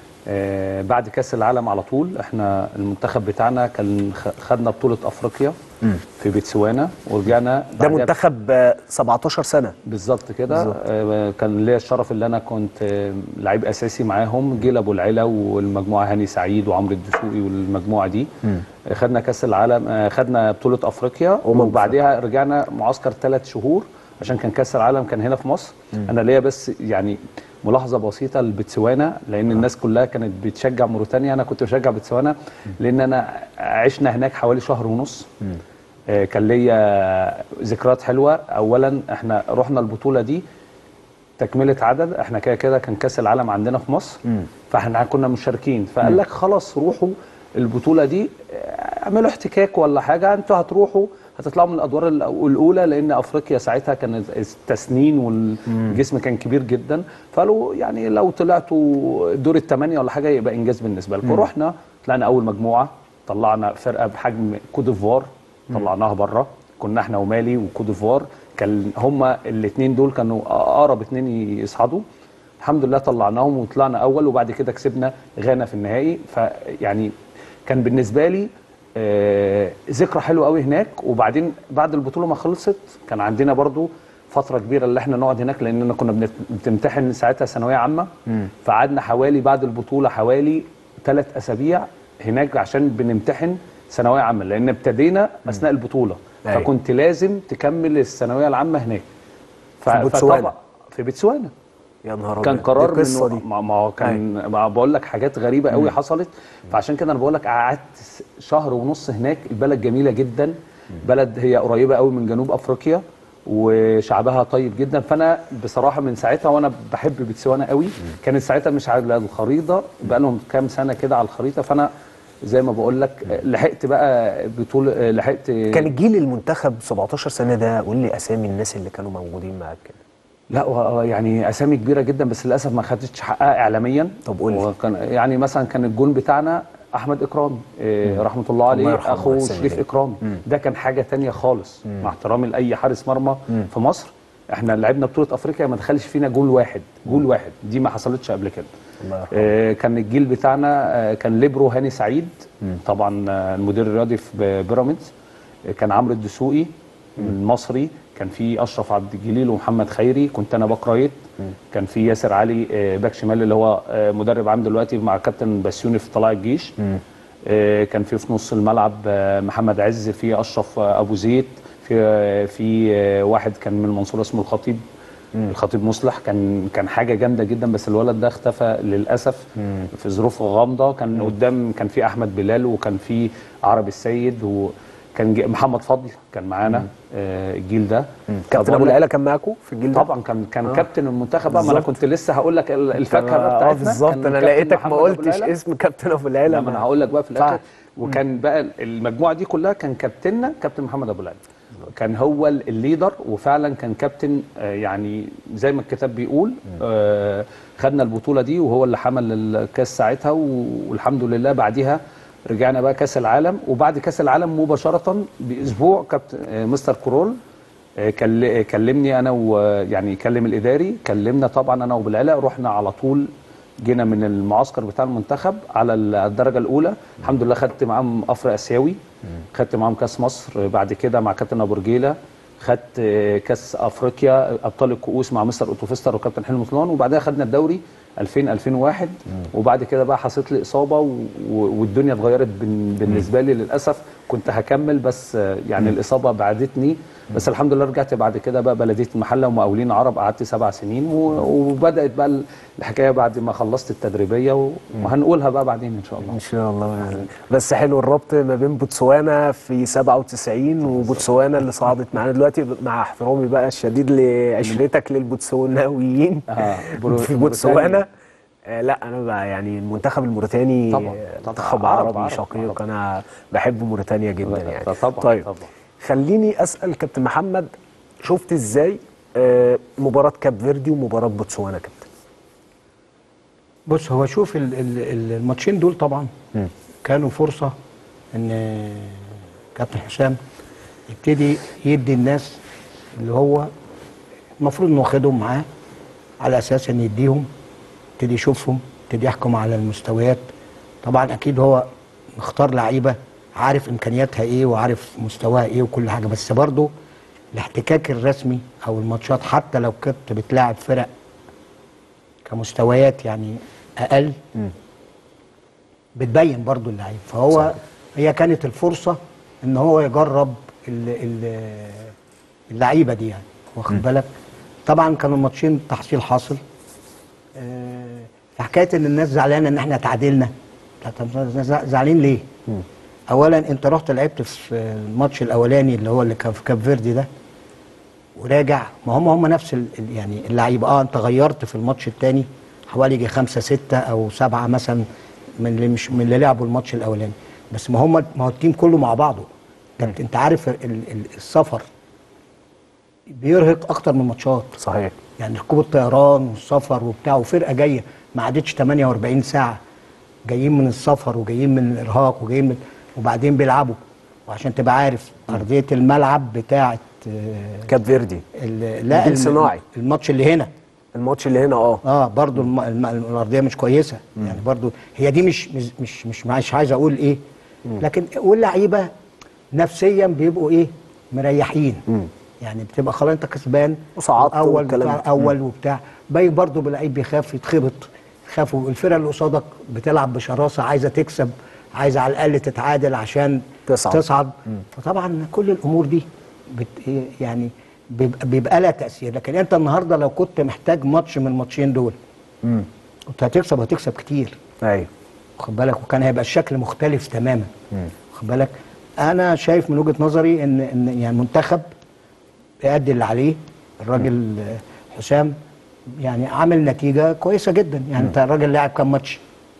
آه، بعد كاس العالم على طول احنا المنتخب بتاعنا كان خ- خدنا بطوله افريقيا في بتسوانا ورجعنا ده بعدها منتخب آه، 17 سنه بالظبط كده بالظبط. آه، كان ليا الشرف ان انا كنت آه، لعيب اساسي معاهم جيل ابو العلا والمجموعه هاني سعيد وعمرو الدسوقي والمجموعه دي آه، خدنا كاس العالم آه، خدنا بطوله افريقيا أمم وبعديها رجعنا معسكر ثلاث شهور عشان كان كاس العالم كان هنا في مصر انا ليا بس يعني ملاحظه بسيطه لبتسوانا لان الناس كلها كانت بتشجع موريتانيا انا كنت بشجع بتسوانا لان انا عشنا هناك حوالي شهر ونص آه، كان ليا ذكريات حلوه اولا احنا رحنا البطوله دي تكمله عدد احنا كده كده كان كاس العالم عندنا في مصر فاحنا كنا مشاركين فقال لك خلاص روحوا البطوله دي اه، اعملوا احتكاك ولا حاجه انتوا هتروحوا هتطلعوا من الادوار الأو- الاولى لان افريقيا ساعتها كانت التسنين والجسم كان كبير جدا فقالوا يعني لو طلعتوا دور الثمانيه ولا حاجه يبقى انجاز بالنسبه لكم رحنا طلعنا اول مجموعه طلعنا فرقه بحجم كوت ديفوار طلعناها بره كنا احنا ومالي وكوت ديفوار كان هما الاثنين دول كانوا اقرب اثنين يصعدوا الحمد لله طلعناهم وطلعنا اول وبعد كده كسبنا غانا في النهائي فيعني كان بالنسبه لي آه، ذكرى حلوه قوي هناك وبعدين بعد البطوله ما خلصت كان عندنا برضو فتره كبيره اللي احنا نقعد هناك لاننا كنا بنت- بنمتحن ساعتها ثانويه عامه فقعدنا حوالي بعد البطوله حوالي ثلاث اسابيع هناك عشان بنمتحن ثانويه عامه لان ابتدينا اثناء البطوله أيوة. فكنت لازم تكمل الثانويه العامه هناك ف- في بوتسوانا. فطبعا- في بوتسوانا يا نهار كان أبيض. قرار دي قصه منه دي ما ما هو كان ما بقول لك حاجات غريبه قوي حصلت فعشان كده انا بقول لك قعدت س- شهر ونص هناك البلد جميله جدا بلد هي قريبه قوي من جنوب افريقيا وشعبها طيب جدا فانا بصراحه من ساعتها وانا بحب بتسوانا قوي كانت ساعتها مش على الخريطه بقى لهم كام سنه كده على الخريطه فانا زي ما بقول لك لحقت بقى بطوله لحقت كان الجيل المنتخب 17 سنه ده قول لي اسامي الناس اللي كانوا موجودين معاك كده لا و- يعني اسامي كبيره جدا بس للاسف ما خدتش حقها اعلاميا طب قول لي. وكان يعني مثلا كان الجون بتاعنا احمد اكرامي إيه رحمه الله عليه يرحمه اخو ويحسن شريف إليه. اكرامي ده كان حاجه تانية خالص مع احترامي لاي حارس مرمى في مصر احنا لعبنا بطوله افريقيا ما دخلش فينا جول واحد جول واحد دي ما حصلتش قبل كده الله يرحمه. آه، كان الجيل بتاعنا آه، كان ليبرو هاني سعيد طبعا آه، المدير الرياضي في بيراميدز آه، كان عمرو الدسوقي المصري كان في اشرف عبد الجليل ومحمد خيري كنت انا باك رايت كان في ياسر علي آه، باك شمال اللي هو آه، مدرب عام دلوقتي مع كابتن بسيوني في طلائع الجيش آه، كان في في نص الملعب آه، محمد عز في اشرف آه، ابو زيد في آه، في آه، واحد كان من المنصوره اسمه الخطيب الخطيب مصلح كان كان حاجه جامده جدا بس الولد ده اختفى للاسف في ظروف غامضه كان قدام كان في احمد بلال وكان في عربي السيد وكان جي- محمد فضل كان معانا آه، الجيل ده كابتن فبقول ابو لك- العيله كان معاكم في الجيل ده طبعا كان كان كابتن المنتخب بقى ما انا بالظبط. كنت لسه هقول لك ال- الفاكهه بقى اه بتاعتنا بالظبط كان انا كابتن لقيتك ما محمد أبو قلتش العلا. اسم كابتن ابو العيله لا ما انا هقول لك بقى في الاخر صح. وكان بقى المجموعه دي كلها كان كابتننا كابتن محمد ابو العلا كان هو ال- الليدر وفعلا كان كابتن آه، يعني زي ما الكتاب بيقول آه، خدنا البطوله دي وهو اللي حمل الكاس ساعتها و- والحمد لله بعديها رجعنا بقى كاس العالم وبعد كاس العالم مباشره باسبوع كابتن آه، مستر كرول آه، كل- كلمني انا ويعني كلم الاداري كلمنا طبعا انا وبالعلا رحنا على طول جينا من المعسكر بتاع المنتخب على الدرجه الاولى الحمد لله خدت معاهم افريقيا اسيوي خدت معاهم كاس مصر بعد كده مع كابتن ابو رجيله خدت آه، كاس افريقيا ابطال الكؤوس مع مستر اوتوفيستر وكابتن حلمي طلان وبعدها خدنا الدوري 2000 2001 وبعد كده بقى حصلت لي اصابه و... و- والدنيا اتغيرت بن... بالنسبه لي للاسف كنت هكمل بس آه، يعني الاصابه بعدتني بس الحمد لله رجعت بعد كده بقى بلديه المحله ومقاولين عرب قعدت سبع سنين و... وبدات بقى الحكايه بعد ما خلصت التدريبيه و... وهنقولها بقى بعدين ان شاء الله ان شاء الله يعني. بس حلو الربط ما بين بوتسوانا في 97 وبوتسوانا اللي صعدت معانا دلوقتي مع احترامي بقى الشديد لعشرتك للبوتسواناويين آه، برو- في بوتسوانا آه لا انا بقى يعني المنتخب الموريتاني طبعاً، آه، طبعاً. منتخب عرب- عربي عرب- شقيق انا بحب موريتانيا جدا لا، يعني طبعاً، طيب طبعاً. خليني اسال كابتن محمد شفت ازاي آه، مباراه كاب فيردي ومباراه بوتسوانا كابتن بص هو شوف ال- ال- ال- الماتشين دول طبعا كانوا فرصه ان كابتن حسام يبتدي يدي الناس اللي هو المفروض انه واخدهم معاه على اساس ان يديهم يبتدي يشوفهم يبتدي يحكم على المستويات طبعا اكيد هو مختار لعيبه عارف امكانياتها ايه وعارف مستواها ايه وكل حاجه بس برضه الاحتكاك الرسمي او الماتشات حتى لو كنت بتلاعب فرق كمستويات يعني اقل بتبين برضو اللعيب فهو صحيح. هي كانت الفرصه ان هو يجرب ال- ال- اللعيبه دي يعني واخد بالك طبعا كانوا الماتشين تحصيل حاصل آه، فحكايه ان الناس زعلانه ان احنا تعادلنا لا، طب زع- زعلانين ليه؟ اولا انت رحت لعبت في الماتش الاولاني اللي هو اللي كان في كاب فيردي ده وراجع ما هم هم نفس ال- ال- يعني اللعيبه اه انت غيرت في الماتش الثاني حوالي يجي خمسه سته او سبعه مثلا من اللي مش من اللي لعبوا الماتش الاولاني بس ما هم ما هو التيم كله مع بعضه انت انت عارف ال- ال- السفر بيرهق اكتر من ماتشات صحيح يعني ركوب الطيران والسفر وبتاع وفرقه جايه ما عادتش 48 ساعه جايين من السفر وجايين من الارهاق وجايين من وبعدين بيلعبوا وعشان تبقى عارف ارضيه الملعب بتاعه آه، كاب فيردي ال- لا نجيل الم- صناعي. الماتش اللي هنا الماتش اللي هنا اه اه برضو الم... الم... الارضيه مش كويسه يعني برضو هي دي مش مش مش مش, مش عايز اقول ايه لكن واللعيبه نفسيا بيبقوا ايه مريحين يعني بتبقى خلاص انت كسبان وصعدت اول والكلام بتاع ده. اول وبتاع باين برضو بلعيب بيخاف يتخبط خافوا الفرقه اللي قصادك بتلعب بشراسه عايزه تكسب عايزه على الاقل تتعادل عشان تصعد. تصعد فطبعا كل الامور دي بت يعني بيبقى, بيبقى لها تاثير لكن انت النهارده لو كنت محتاج ماتش من الماتشين دول كنت هتكسب هتكسب كتير ايوه واخد بالك وكان هيبقى الشكل مختلف تماما واخد بالك انا شايف من وجهه نظري ان ان يعني منتخب بيأدي اللي عليه الراجل آه، حسام يعني عامل نتيجه كويسه جدا يعني انت الراجل لعب كام ماتش؟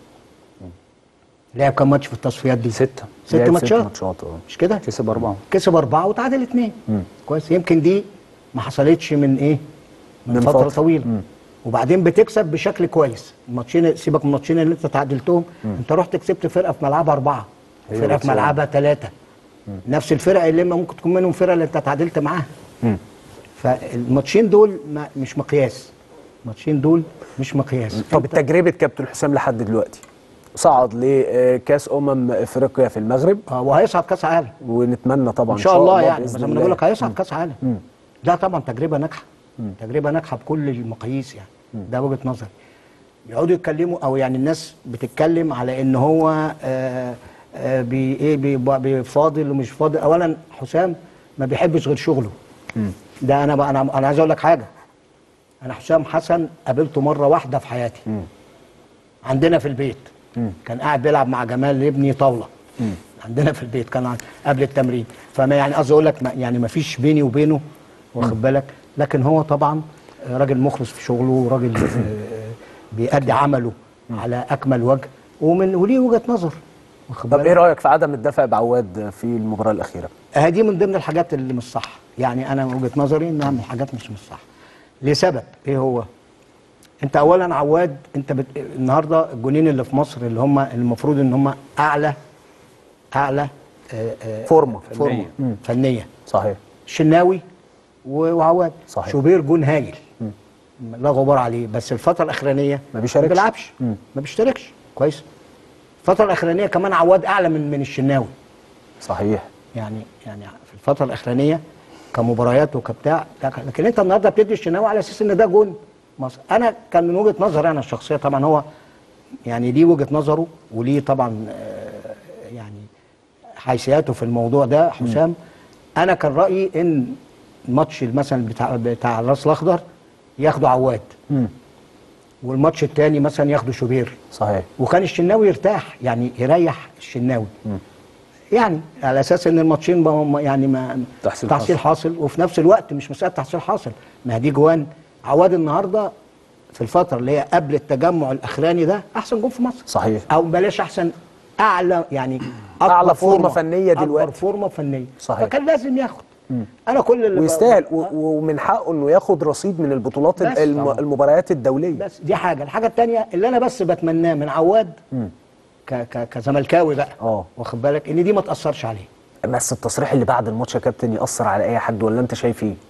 لعب كام ماتش في التصفيات دي؟ ستة ست لعب ماتشات ماتشات اه مش كده؟ كسب أربعة كسب أربعة وتعادل اثنين كويس يمكن دي ما حصلتش من إيه؟ من, من فترة, فترة. طويلة وبعدين بتكسب بشكل كويس الماتشين سيبك من الماتشين اللي أنت تعادلتهم أنت رحت كسبت فرقة في ملعبها أربعة هي فرقة في بوتسوانا. ملعبها ثلاثة نفس الفرقة اللي ممكن تكون منهم فرقة اللي أنت تعادلت معاها فالماتشين دول ما مش مقياس الماتشين دول مش مقياس طب أنت- تجربه كابتن حسام لحد دلوقتي صعد لكاس امم افريقيا في المغرب آه، وهيصعد كاس عالم ونتمنى طبعا ان شاء الله يعني بإذن زي ما انا الله. بقول لك هيصعد كاس عالم ده طبعا تجربه ناجحه تجربه ناجحه بكل المقاييس يعني ده وجهه نظري يقعدوا يتكلموا او يعني الناس بتتكلم على ان هو آه آه بي ايه بي- بي- فاضل ومش فاضل اولا حسام ما بيحبش غير شغله ده انا انا انا عايز اقول لك حاجه انا حسام حسن قابلته مره واحده في حياتي عندنا في البيت كان قاعد بيلعب مع جمال ابني طاوله عندنا في البيت كان عن- قبل التمرين فما يعني قصدي اقول لك ما يعني ما فيش بيني وبينه واخد بالك لكن هو طبعا راجل مخلص في شغله وراجل آه، بيأدي عمله على اكمل وجه ومن وليه وجهه نظر واخد طب بالك ايه رايك في عدم الدفع بعواد في المباراه الاخيره آه، دي من ضمن الحاجات اللي مش صح يعني انا من وجهه نظري انها من الحاجات مش مش صح لسبب ايه هو انت اولا عواد انت بت... النهارده الجونين اللي في مصر اللي هم المفروض ان هم اعلى اعلى آه، آه، فورمة. فورمه فنيه صحيح شناوي و- وعواد صحيح. شوبير جون هايل لا غبار عليه بس الفتره الاخرانيه ما بيشاركش. ما بيلعبش ما بيشتركش كويس الفتره الاخرانيه كمان عواد اعلى من من الشناوي صحيح يعني يعني في الفتره الاخرانيه كمباريات وكبتاع لكن انت النهارده بتدي الشناوي على اساس ان ده جون مصر انا كان من وجهه نظري انا الشخصيه طبعا هو يعني ليه وجهه نظره وليه طبعا آه، يعني حيثياته في الموضوع ده حسام انا كان رايي ان الماتش مثلا بتاع بتاع الراس الاخضر ياخده عواد والماتش الثاني مثلا ياخده شوبير صحيح وكان الشناوي يرتاح يعني يريح الشناوي يعني على اساس ان الماتشين ما- ما- يعني ما تحصيل تحصيل حاصل وفي نفس الوقت مش مساله تحصيل حاصل ما هي دي جوان عواد النهارده في الفتره اللي هي قبل التجمع الاخراني ده احسن جون في مصر صحيح. او بلاش احسن اعلى يعني أعلى أكبر فورمة فنية دلوقتي. اكبر فورمه فنيه صحيح. فكان لازم ياخد انا كل اللي ب- ويستاهل و- ومن حقه انه ياخد رصيد من البطولات بس الم- طبعا. المباريات الدوليه بس دي حاجه الحاجه الثانيه اللي انا بس بتمناه من عواد ك ك كزملكاوي بقى اه. واخد بالك ان دي ما تاثرش عليه بس التصريح اللي بعد الماتش يا كابتن ياثر على اي حد ولا انت شايف ايه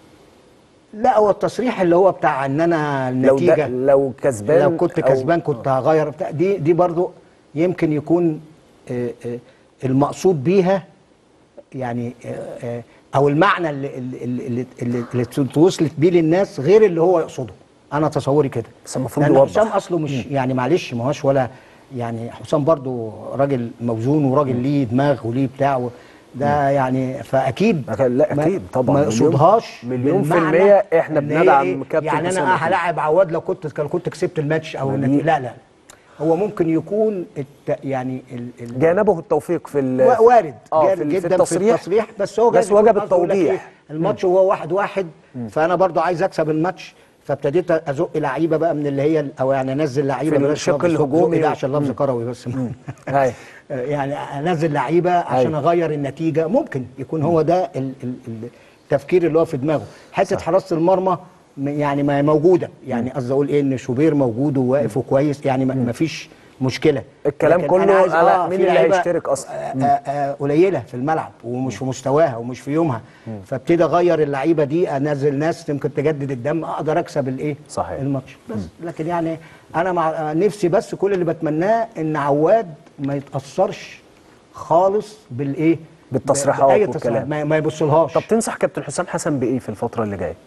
لا هو التصريح اللي هو بتاع ان انا لو ده النتيجه لو كسبان لو كنت أو- كسبان كنت هغير بتاع دي دي برضو يمكن يكون آه، آه، المقصود بيها يعني آه، آه، او المعنى اللي اللي اللي, اللي, اللي توصلت بيه للناس غير اللي هو يقصده انا تصوري كده بس المفروض لأن يوضح. حسام اصله مش يعني معلش ما هوش ولا يعني حسام برضو راجل موزون وراجل ليه دماغ وليه بتاع و- ده يعني فاكيد أكيد- لا، ما- أكيد طبعاً. ما مليون- يقصدهاش مليون في بالمعنى المية إحنا إن هي بندعم إيه؟ كابتن يعني حسام انا أكيد. هلاعب عواد لو كنت لو كنت كسبت الماتش او ما دي- النتيجة. لا لا هو ممكن يكون الت... يعني ال... ال... جانبه التوفيق في ال- و- وارد اه جارد في, ال- جدا في التصريح, في التصريح بس هو بس جايز يكون وجب قصده يقول لك التوضيح إيه؟ الماتش هو واحد واحد فانا برضو عايز اكسب الماتش فابتديت ازق لعيبه بقى من اللي هي او يعني انزل لعيبه في بلاش الشق لفظ الهجومي زق ده و- عشان لفظ كروي بس أيوة. يعني انزل لعيبه عشان أيوة. اغير النتيجه ممكن يكون هو ده ال- ال- ال- التفكير اللي هو في دماغه حته حراسه المرمى م- يعني ما هي موجوده يعني قصدي اقول ايه ان شوبير موجود وواقف وكويس يعني ما ما فيش مشكله الكلام لكن كله أنا عايز- على آه، مين في اللي لعيبة هيشترك أصلاً. آه، آه، آه، قليله في الملعب ومش في مستواها ومش في يومها فابتدي اغير اللعيبه دي انزل ناس يمكن تجدد الدم اقدر اكسب الايه صحيح. الماتش بس لكن يعني انا مع آه، نفسي بس كل اللي بتمناه ان عواد ما يتاثرش خالص بالايه بالتصريحات بأي والكلام. تصريحات، ما, ما يبصلهاش طب تنصح كابتن حسام حسن بايه في الفتره اللي جايه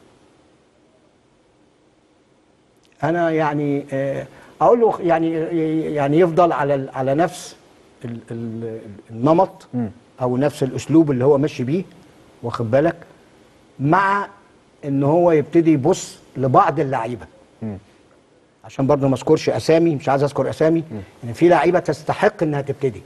انا يعني آه، اقول له يعني يعني يفضل على ال- على نفس ال- ال- النمط او نفس الاسلوب اللي هو ماشي بيه واخد بالك مع ان هو يبتدي يبص لبعض اللعيبه عشان برضه ما اذكرش اسامي مش عايز اذكر اسامي ان في لعيبه تستحق انها تبتدي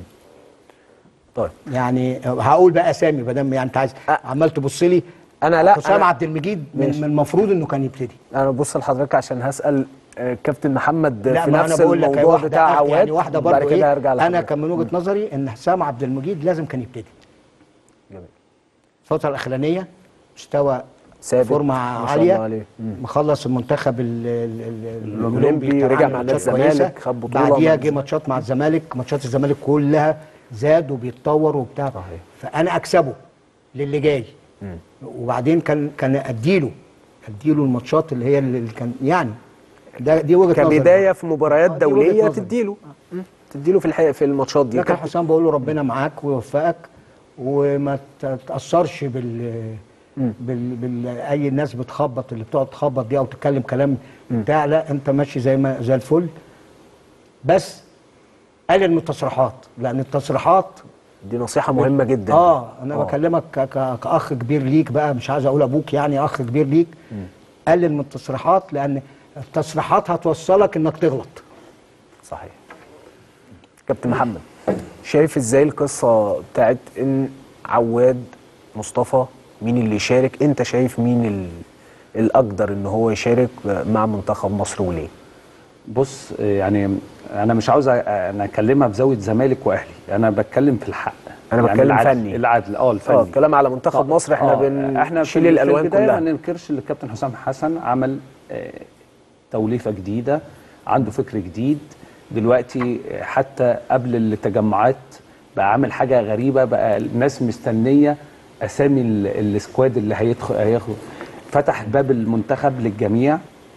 طيب يعني هقول بقى اسامي ما دام يعني انت عايز عمال تبص لي أنا لا، حسام أنا- عبد المجيد من ماشي. من المفروض انه كان يبتدي انا ببص لحضرتك عشان هسال آه، كابتن محمد لا في ما نفس انا بقول لك هي الموضوع واحده بتاع عواد يعني واحده وبعد برضه كده ايه هرجع انا لحضرتك. كان من وجهه نظري ان حسام عبد المجيد لازم كان يبتدي جميل. الفتره الاخرانيه مستوى ثابت، فورمه ما شاء عاليه الله عليه. مم. مخلص المنتخب ال- ال- ال- الأولمبي، بتاع رجع عامل مع نادي ماتشات كويسة. الزمالك، خد بطولة بعديها مع جه ماتشات مع الزمالك ماتشات الزمالك كلها زاد وبيتطور وبتاع صحيح. فانا اكسبه للي جاي وبعدين كان كان اديله اديله الماتشات اللي هي اللي كان يعني ده دي وجهه نظري كبدايه في مباريات آه، دي وجهة دوليه نظري. تديله مم. تديله في الحقيقه في الماتشات دي لكن حسام بقول له ربنا معاك ويوفقك وما تتاثرش بال بال, بال اي الناس بتخبط اللي بتقعد تخبط دي او تتكلم كلام بتاع لا انت ماشي زي ما زي الفل بس قلل من التصريحات لان التصريحات دي نصيحه مهمه جدا اه انا بكلمك ك- ك- كاخ كبير ليك بقى مش عايز اقول ابوك يعني اخ كبير ليك قلل من التصريحات لان التصريحات هتوصلك انك تغلط صحيح كابتن محمد شايف ازاي القصه بتاعت ان عواد مصطفى مين اللي يشارك انت شايف مين ال... الاقدر ان هو يشارك مع منتخب مصر وليه بص يعني انا مش عاوز أ- انا اكلمها بزاويه زمالك واهلي انا بتكلم في الحق أنا يعني بتكلم العدل فني. العدل اه الفني اه الكلام على منتخب مصر احنا آه، احنا بنشيل في الالوان في البداية كلها ما ننكرش ان الكابتن حسام حسن عمل آه، توليفه جديده عنده فكر جديد دلوقتي آه، حتى قبل التجمعات بقى عامل حاجه غريبه بقى الناس مستنيه اسامي ال- السكواد اللي هيدخل هياخد فتح باب المنتخب للجميع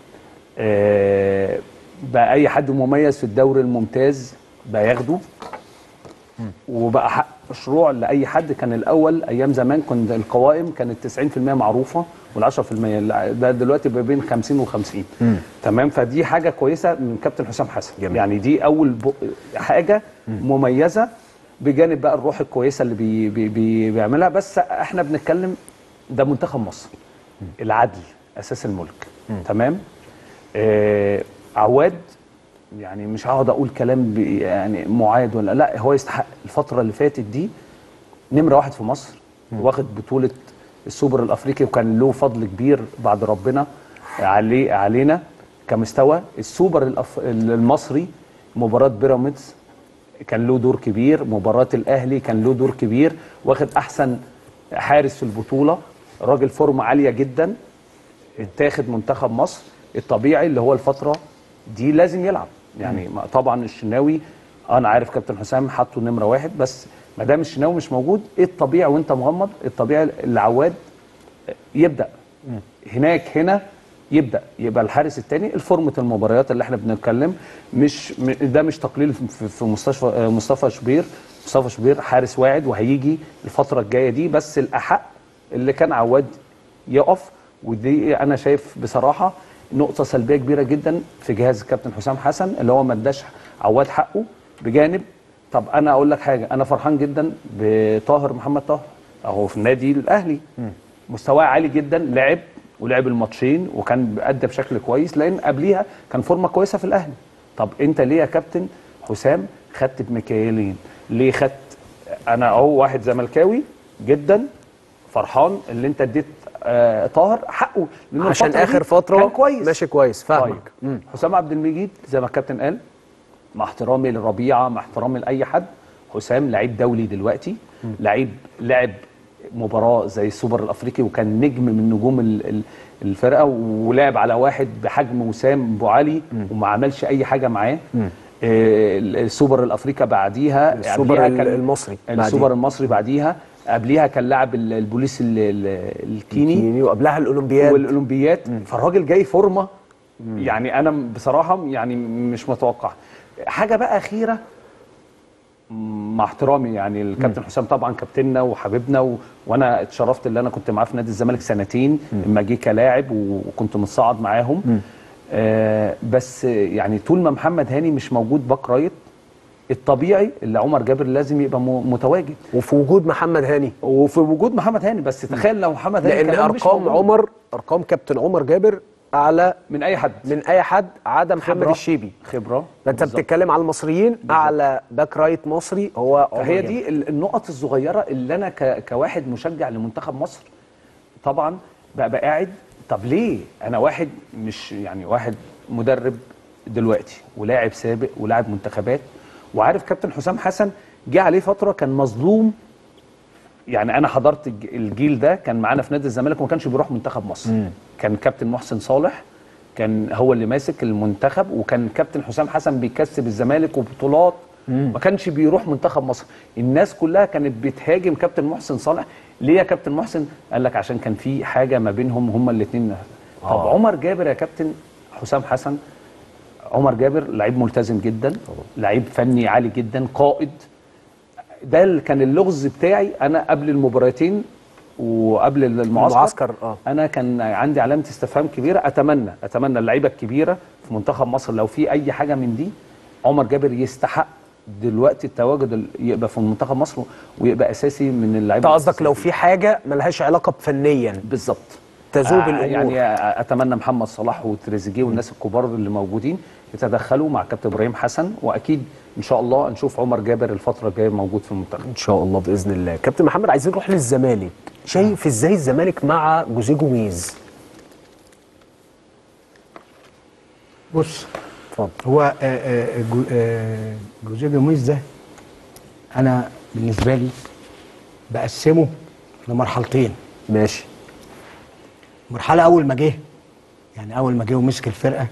آه، بقى اي حد مميز في الدوري الممتاز بقى ياخده وبقى حق مشروع لاي حد كان الاول ايام زمان كنت القوائم كانت 90% معروفه وال10% ده دلوقتي بقى بين 50 و50 تمام فدي حاجه كويسه من كابتن حسام حسن جميل. يعني دي اول ب... حاجه مميزه بجانب بقى الروح الكويسه اللي بي... بي... بي... بيعملها بس احنا بنتكلم ده منتخب مصر العدل اساس الملك تمام آه عواد يعني مش هقعد اقول كلام بي- يعني معاد ولا لا هو يستحق الفتره اللي فاتت دي نمره واحد في مصر واخد بطوله السوبر الافريقي وكان له فضل كبير بعد ربنا عليه علينا كمستوى السوبر الأف... المصري مباراه بيراميدز كان له دور كبير مباراه الاهلي كان له دور كبير واخد احسن حارس في البطوله راجل فورمه عاليه جدا اتاخد منتخب مصر الطبيعي اللي هو الفتره دي لازم يلعب يعني ما- طبعا الشناوي انا عارف كابتن حسام حطه نمره واحد بس ما دام الشناوي مش موجود ايه الطبيعي وانت مغمض الطبيعي اللي عواد يبدا هناك هنا يبدا يبقى الحارس الثاني الفورمه المباريات اللي احنا بنتكلم مش م- ده مش تقليل في في مستشفى آه، مصطفى شبير مصطفى شبير حارس واعد وهيجي الفتره الجايه دي بس الاحق اللي كان عواد يقف ودي انا شايف بصراحه نقطه سلبيه كبيره جدا في جهاز الكابتن حسام حسن اللي هو ما اداش عواد حقه بجانب طب انا اقول لك حاجه انا فرحان جدا بطاهر محمد طاهر اهو في النادي الاهلي مستواه عالي جدا لعب ولعب الماتشين وكان ادى بشكل كويس لان قبليها كان فورمه كويسه في الاهلي طب انت ليه يا كابتن حسام خدت بمكيالين ليه خدت انا اهو واحد زملكاوي جدا فرحان اللي انت اديت آه طاهر حقه لأن عشان الفترة دي اخر فتره كان كويس ماشي كويس فاهمك طيب. حسام عبد المجيد زي ما الكابتن قال مع احترامي لربيعه مع احترامي لاي حد حسام لعيب دولي دلوقتي لعيب لعب مباراه زي السوبر الافريقي وكان نجم من نجوم ال- ال- الفرقه ولعب على واحد بحجم وسام ابو علي وما عملش اي حاجه معاه آه، السوبر الافريقي بعديها السوبر قبليها ال- كان- المصري السوبر بعديها. المصري بعديها قبليها كان لاعب ال- البوليس ال- ال- الكيني كيني وقبلها الاولمبياد والاولمبيات فالراجل جاي فورمه يعني انا بصراحه يعني مش متوقع حاجه بقى اخيره مع احترامي يعني الكابتن حسام طبعا كابتننا وحبيبنا و... وانا اتشرفت ان انا كنت معاه في نادي الزمالك سنتين لما جه كلاعب وكنت متصاعد معاهم آه بس يعني طول ما محمد هاني مش موجود باك رايت الطبيعي اللي عمر جابر لازم يبقى م- متواجد وفي وجود محمد هاني وفي وجود محمد هاني بس تخيل لو محمد هاني لان كمان مش ارقام موجود عمر ارقام كابتن عمر جابر اعلى من اي حد من اي حد عدا محمد خبرة. الشيبي خبره ده انت بالظبط. بتتكلم على المصريين اعلى باك رايت مصري هو عمر فهي جابر. دي ال- النقط الصغيره اللي انا ك- كواحد مشجع لمنتخب مصر طبعا بقى قاعد طب ليه انا واحد مش يعني واحد مدرب دلوقتي ولاعب سابق ولاعب منتخبات وعارف كابتن حسام حسن جه عليه فتره كان مظلوم يعني انا حضرت الج- الجيل ده كان معانا في نادي الزمالك وما كانش بيروح منتخب مصر كان كابتن محسن صالح كان هو اللي ماسك المنتخب وكان كابتن حسام حسن بيكسب الزمالك وبطولات ما كانش بيروح منتخب مصر الناس كلها كانت بتهاجم كابتن محسن صالح ليه يا كابتن محسن قال لك عشان كان في حاجه ما بينهم هما الاثنين طب عمر جابر يا كابتن حسام حسن عمر جابر لعيب ملتزم جدا لعيب فني عالي جدا قائد ده اللي كان اللغز بتاعي انا قبل المباراتين وقبل المعسكر المعسكر، آه. انا كان عندي علامه استفهام كبيره اتمنى اتمنى اللعيبه الكبيره في منتخب مصر لو في اي حاجه من دي عمر جابر يستحق دلوقتي التواجد ال- يبقى في منتخب مصر ويبقى اساسي من انت اللعيبه قصدك لو الأساسية. في حاجه ملهاش علاقه بفنيا بالظبط تذوب آه، الأمور. يعني آه، اتمنى محمد صلاح وتريزيجيه والناس الكبار اللي موجودين يتدخلوا مع كابتن ابراهيم حسن واكيد ان شاء الله نشوف عمر جابر الفتره الجايه موجود في المنتخب ان شاء الله باذن الله كابتن محمد عايزين نروح للزمالك شايف ازاي الزمالك مع جوزيه جوميز بص اتفضل هو آه، آه، جو- آه، جوزيه جوميز ده انا بالنسبه لي بقسمه لمرحلتين ماشي مرحله اول ما جه يعني اول ما جه ومسك الفرقه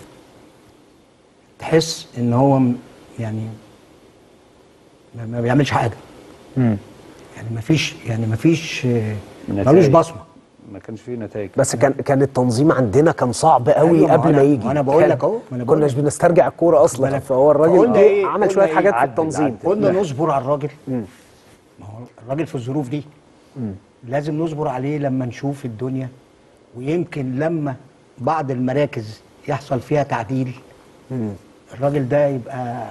تحس ان هو م- يعني ما- ما بيعملش حاجه يعني ما فيش يعني ما فيش آه، نتائج. ملوش بصمه ما كانش فيه نتائج بس كان كان التنظيم عندنا كان صعب قوي أيوة، ما قبل أنا- ما يجي ما أنا بقول كان- لك أهو، ما أنا بقول كناش لك. بنسترجع الكوره اصلا بالك. فهو الراجل فقلنا جه إيه؟ عمل قلنا شويه إيه؟ حاجات في عدل- التنظيم عدل. قلنا نصبر على الراجل ما هو الراجل في الظروف دي لازم نصبر عليه لما نشوف الدنيا ويمكن لما بعض المراكز يحصل فيها تعديل الراجل ده يبقى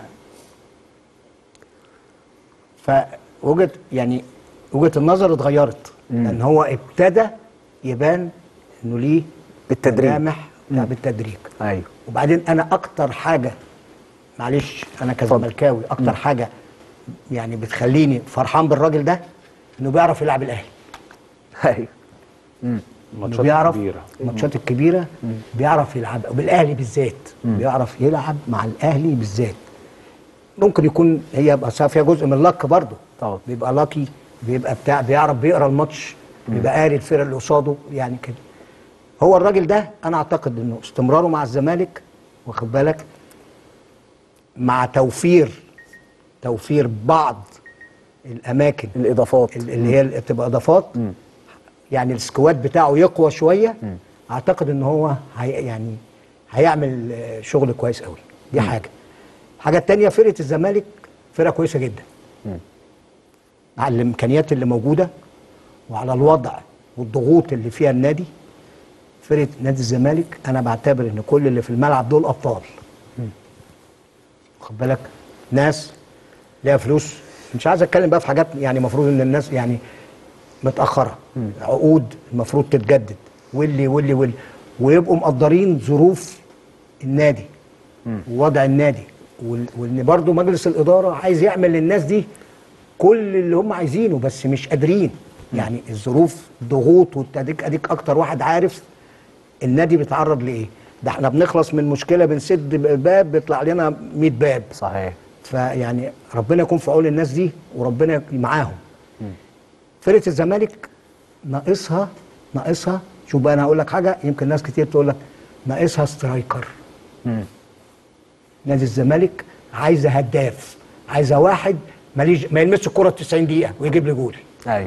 فوجهه يعني وجهه النظر اتغيرت لان هو ابتدى يبان انه ليه بالتدريج. ملامح لا بالتدريج ايوه وبعدين انا اكتر حاجه معلش انا كزملكاوي اكتر حاجه يعني بتخليني فرحان بالراجل ده انه بيعرف يلعب الاهلي ايوه انه ماتشات بيعرف كبيرة. الماتشات الكبيره بيعرف يلعب بالاهلي بالذات بيعرف يلعب مع الاهلي بالذات ممكن يكون هي بقى فيها جزء من اللك برضه طبعا. بيبقى لاكي بيبقى بتاع بيعرف بيقرا الماتش بيبقى قاري الفرقه اللي قصاده يعني كده هو الراجل ده انا اعتقد انه استمراره مع الزمالك واخد بالك مع توفير توفير بعض الاماكن الاضافات اللي هي اللي بتبقى اضافات يعني السكواد بتاعه يقوى شويه اعتقد ان هو هي يعني هيعمل آه، شغل كويس قوي دي حاجه الحاجه الثانيه فرقه الزمالك فرقه كويسه جدا على الامكانيات اللي موجوده وعلى الوضع والضغوط اللي فيها النادي فرقه نادي الزمالك انا بعتبر ان كل اللي في الملعب دول ابطال خد بالك ناس ليها فلوس مش عايز اتكلم بقى في حاجات يعني المفروض ان الناس يعني متاخره عقود المفروض تتجدد واللي واللي واللي ويبقوا مقدرين ظروف النادي ووضع النادي وال- وان برضو مجلس الاداره عايز يعمل للناس دي كل اللي هم عايزينه بس مش قادرين يعني الظروف ضغوط واديك اديك اكتر واحد عارف النادي بيتعرض لايه ده احنا بنخلص من مشكله بنسد باب بيطلع لنا 100 باب صحيح فيعني ربنا يكون في عون الناس دي وربنا يكون معاهم فرقه الزمالك ناقصها ناقصها شوف بقى انا هقول لك حاجه يمكن ناس كتير تقول لك ناقصها سترايكر نادي الزمالك عايزه هداف عايزه واحد ماليش ما يلمسش الكره 90 دقيقه ويجيب لي جول ايوه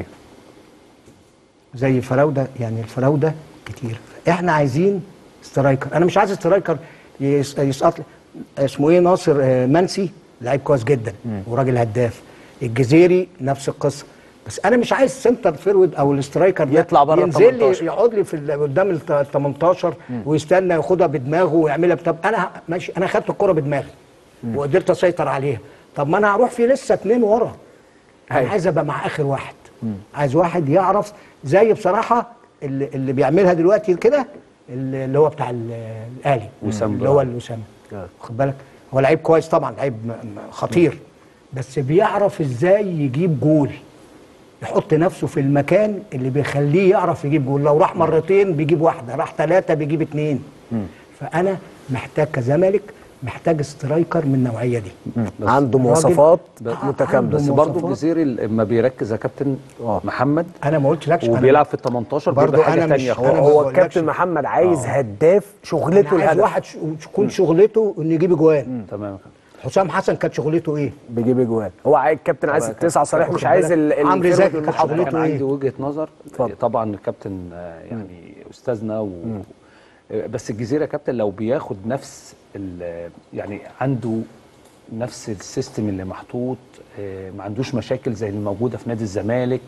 زي فراوده يعني الفراوده كتير احنا عايزين سترايكر انا مش عايز سترايكر يس- يسقط لي. اسمه ايه ناصر آه، منسي لعيب كويس جدا وراجل هداف الجزيري نفس القصه بس انا مش عايز سنتر فيرود او الاسترايكر ده يطلع بره ال ينزل لي 18. يقعد لي في ال- قدام ال 18 ويستنى ياخدها بدماغه ويعملها طب انا ه- ماشي انا خدت الكره بدماغي وقدرت اسيطر عليها طب ما انا هروح في لسه اتنين ورا انا أيوة. عايز ابقى مع اخر واحد عايز واحد يعرف زي بصراحه اللي, اللي بيعملها دلوقتي كده اللي اللي هو بتاع ال- الاهلي وسام اللي هو بقى. الاسامه آه. واخد بالك هو لعيب كويس طبعا لعيب م- م- خطير بس بيعرف ازاي يجيب جول يحط نفسه في المكان اللي بيخليه يعرف يجيب جول لو راح مرتين بيجيب واحده راح ثلاثه بيجيب اتنين فانا محتاج كزمالك محتاج سترايكر من النوعيه دي عنده الراجل مواصفات عنده متكامله بس مواصفات. برضه الجزيري لما بيركز يا كابتن آه. محمد انا ما قلتلكش أنا- وبيلعب في ال 18 برضه بيبقى حاجه أنا مش- ثانيه هو, أنا ما خالص هو بقولكش. الكابتن محمد عايز هداف شغلته أنا عايز الهدف واحد ش- تكون شغلته انه يجيب اجوان تمام يا كابتن حسام حسن كانت شغلته ايه؟ بيجيب اجوان هو عايز الكابتن عايز التسعه صريح مش واخد عايز بالك؟ ال- ال- عمرو الفيرود زكي كان المحاضرة. شغلته كان إيه؟ عندي وجهه نظر اتفضل. طبعا الكابتن آه، يعني استاذنا و... بس الجزيره يا كابتن لو بياخد نفس ال... يعني عنده نفس السيستم اللي محطوط آه، ما عندوش مشاكل زي اللي موجوده في نادي الزمالك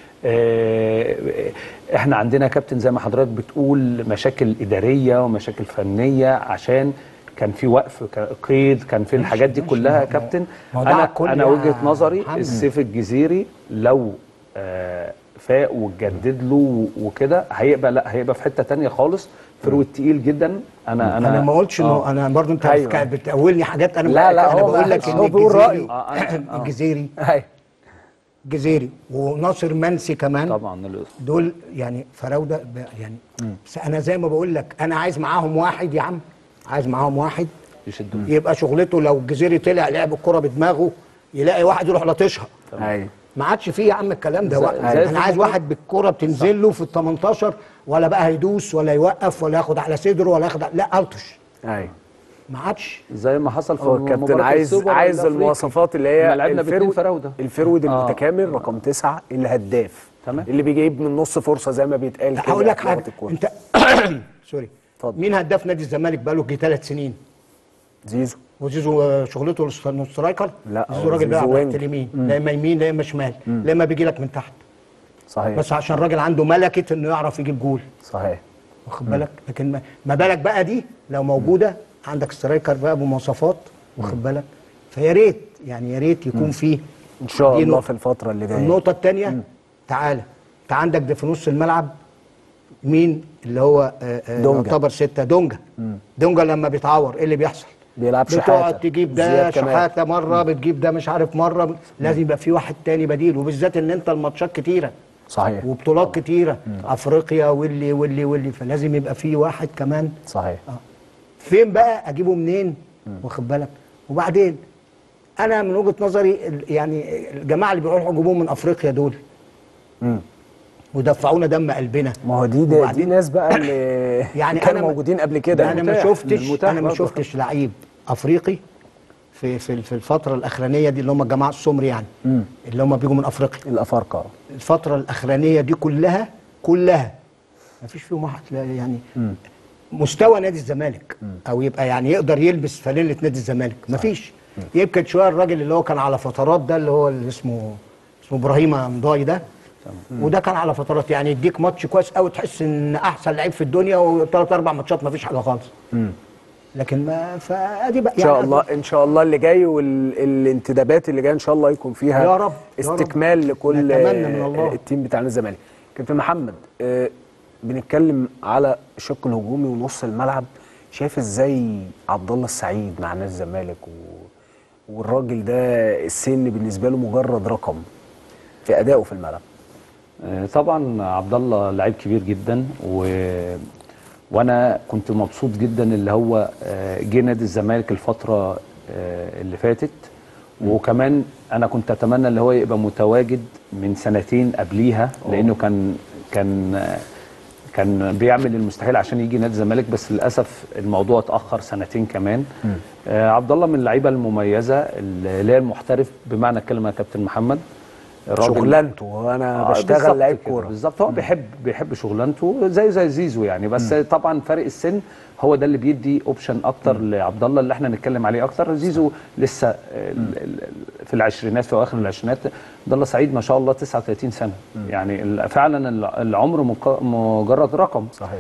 آه، احنا عندنا يا كابتن زي ما حضرتك بتقول مشاكل اداريه ومشاكل فنيه عشان كان في وقف ك- قيد كان في الحاجات دي ماشي، كلها يا ما- كابتن ما هو ده على انا الكل انا يا وجهه نظري محمد. السيف الجزيري لو آه، فاق واتجدد له وكده هيبقى لا هيبقى في حته تانية خالص فروت تقيل جدا انا انا انا ما قلتش انه آه. انا برضو انت أيوة. أيوة. بتقولني حاجات انا لا، لا، انا هو بقول لك ان هو بيقول الجزيري رأيه. آه، أنا- آه. الجزيري ايوه الجزيري وناصر منسي كمان طبعا ال- دول يعني فراوده ب- يعني بس انا زي ما بقول لك انا عايز معاهم واحد يا عم عايز معاهم واحد يشدوا يبقى شغلته لو الجزيري طلع لعب الكره بدماغه يلاقي واحد يروح لطشها ايوه ما عادش فيه يا عم الكلام ده زي- وقت. زي انا عايز الفوتبول. واحد بالكره بتنزل له في ال 18 ولا بقى هيدوس ولا يوقف ولا ياخد على صدره ولا ياخد على- لا الطش ايوه ما عادش زي ما حصل في هو الكابتن مباراة عايز السوبر عايز الأفريقي. المواصفات اللي لما هي لعبنا باتنين فراوده الفرود آه. المتكامل رقم تسعة الهداف تمام. اللي بيجيب من نص فرصه زي ما بيتقال لا، كده هقول لك في لغة حاجه الكورة. انت سوري اتفضل. مين هداف نادي الزمالك بقاله جي ثلاث سنين زيزو وزيزو آه، شغلته الست- سترايكر لا، زيزو هو راجل زيزو بيلعب وينج. تحت اليمين لا اما يمين لا اما شمال لا اما بيجي لك من تحت صحيح بس عشان الراجل عنده ملكه انه يعرف يجيب جول صحيح واخد بالك لكن ما, ما بالك بقى دي لو موجوده عندك سترايكر بقى بمواصفات واخد بالك فيا ريت يعني يا ريت يكون فيه ان شاء دي الله نقطة. في الفتره اللي جايه النقطه الثانيه تعالى انت عندك ده في نص الملعب مين اللي هو آه، آه، دونجا. يعتبر سته دونجا دونجا لما بيتعور ايه اللي بيحصل؟ بيلعب شحاته بتقعد تجيب ده زياد كمال. شحاته مره بتجيب ده مش عارف مره لازم يبقى في واحد تاني بديل وبالذات ان انت الماتشات كتيره صحيح وبطولات كتيره افريقيا واللي واللي واللي فلازم يبقى في واحد كمان صحيح فين بقى اجيبه منين واخد بالك وبعدين انا من وجهه نظري ال- يعني الجماعه اللي بيروحوا يجيبوهم من افريقيا دول مم. ودفعونا دم قلبنا ما هو دي ده دي وبعدين- ناس بقى اللي يعني كانوا أنا ما- موجودين قبل كده انا ما المتاح- شفتش المتاح انا ما برضه. شفتش لعيب افريقي في في في الفتره الاخرانيه دي اللي هم الجماعه السمر يعني اللي هم بيجوا من افريقيا الافارقه الفتره الاخرانيه دي كلها كلها ما فيش فيهم واحد لا يعني مستوى نادي الزمالك او يبقى يعني يقدر يلبس فانيله نادي الزمالك ما فيش يمكن شويه الراجل اللي هو كان على فترات ده اللي هو اللي اسمه اسمه ابراهيم مضاي ده وده كان على فترات يعني يديك ماتش كويس قوي تحس ان احسن لعيب في الدنيا وثلاث اربع ماتشات ما فيش حاجه خالص لكن ما فادي بقى ان شاء الله ان شاء الله اللي جاي والانتدابات اللي جايه ان شاء الله يكون فيها يا رب، يا رب. استكمال لكل نتمنى من الله. التيم بتاع نادي الزمالك كابتن محمد آه، بنتكلم على الشق الهجومي ونص الملعب شايف ازاي عبد الله السعيد مع نادي الزمالك و... والراجل ده السن بالنسبه له مجرد رقم في ادائه في الملعب آه، طبعا عبد الله لعيب كبير جدا و... وانا كنت مبسوط جدا اللي هو آه، جه نادي الزمالك الفتره آه، اللي فاتت وكمان انا كنت اتمنى اللي هو يبقى متواجد من سنتين قبليها لانه كان كان آه، كان بيعمل المستحيل عشان يجي نادي الزمالك بس للاسف الموضوع اتاخر سنتين كمان آه عبد الله من اللعيبه المميزه اللي هي المحترف بمعنى الكلمه يا كابتن محمد الراجل- شغلانته انا آه، بشتغل بالظبط لعيب كده، كوره بالظبط هو بيحب بيحب شغلانته زي زي زيزو يعني بس طبعا فرق السن هو ده اللي بيدي اوبشن اكتر لعبد الله اللي احنا نتكلم عليه اكتر زيزو لسه ال- ال- في العشرينات في اواخر العشرينات عبد الله سعيد ما شاء الله 39 سنه يعني ال- فعلا الع- العمر مق- مجرد رقم صحيح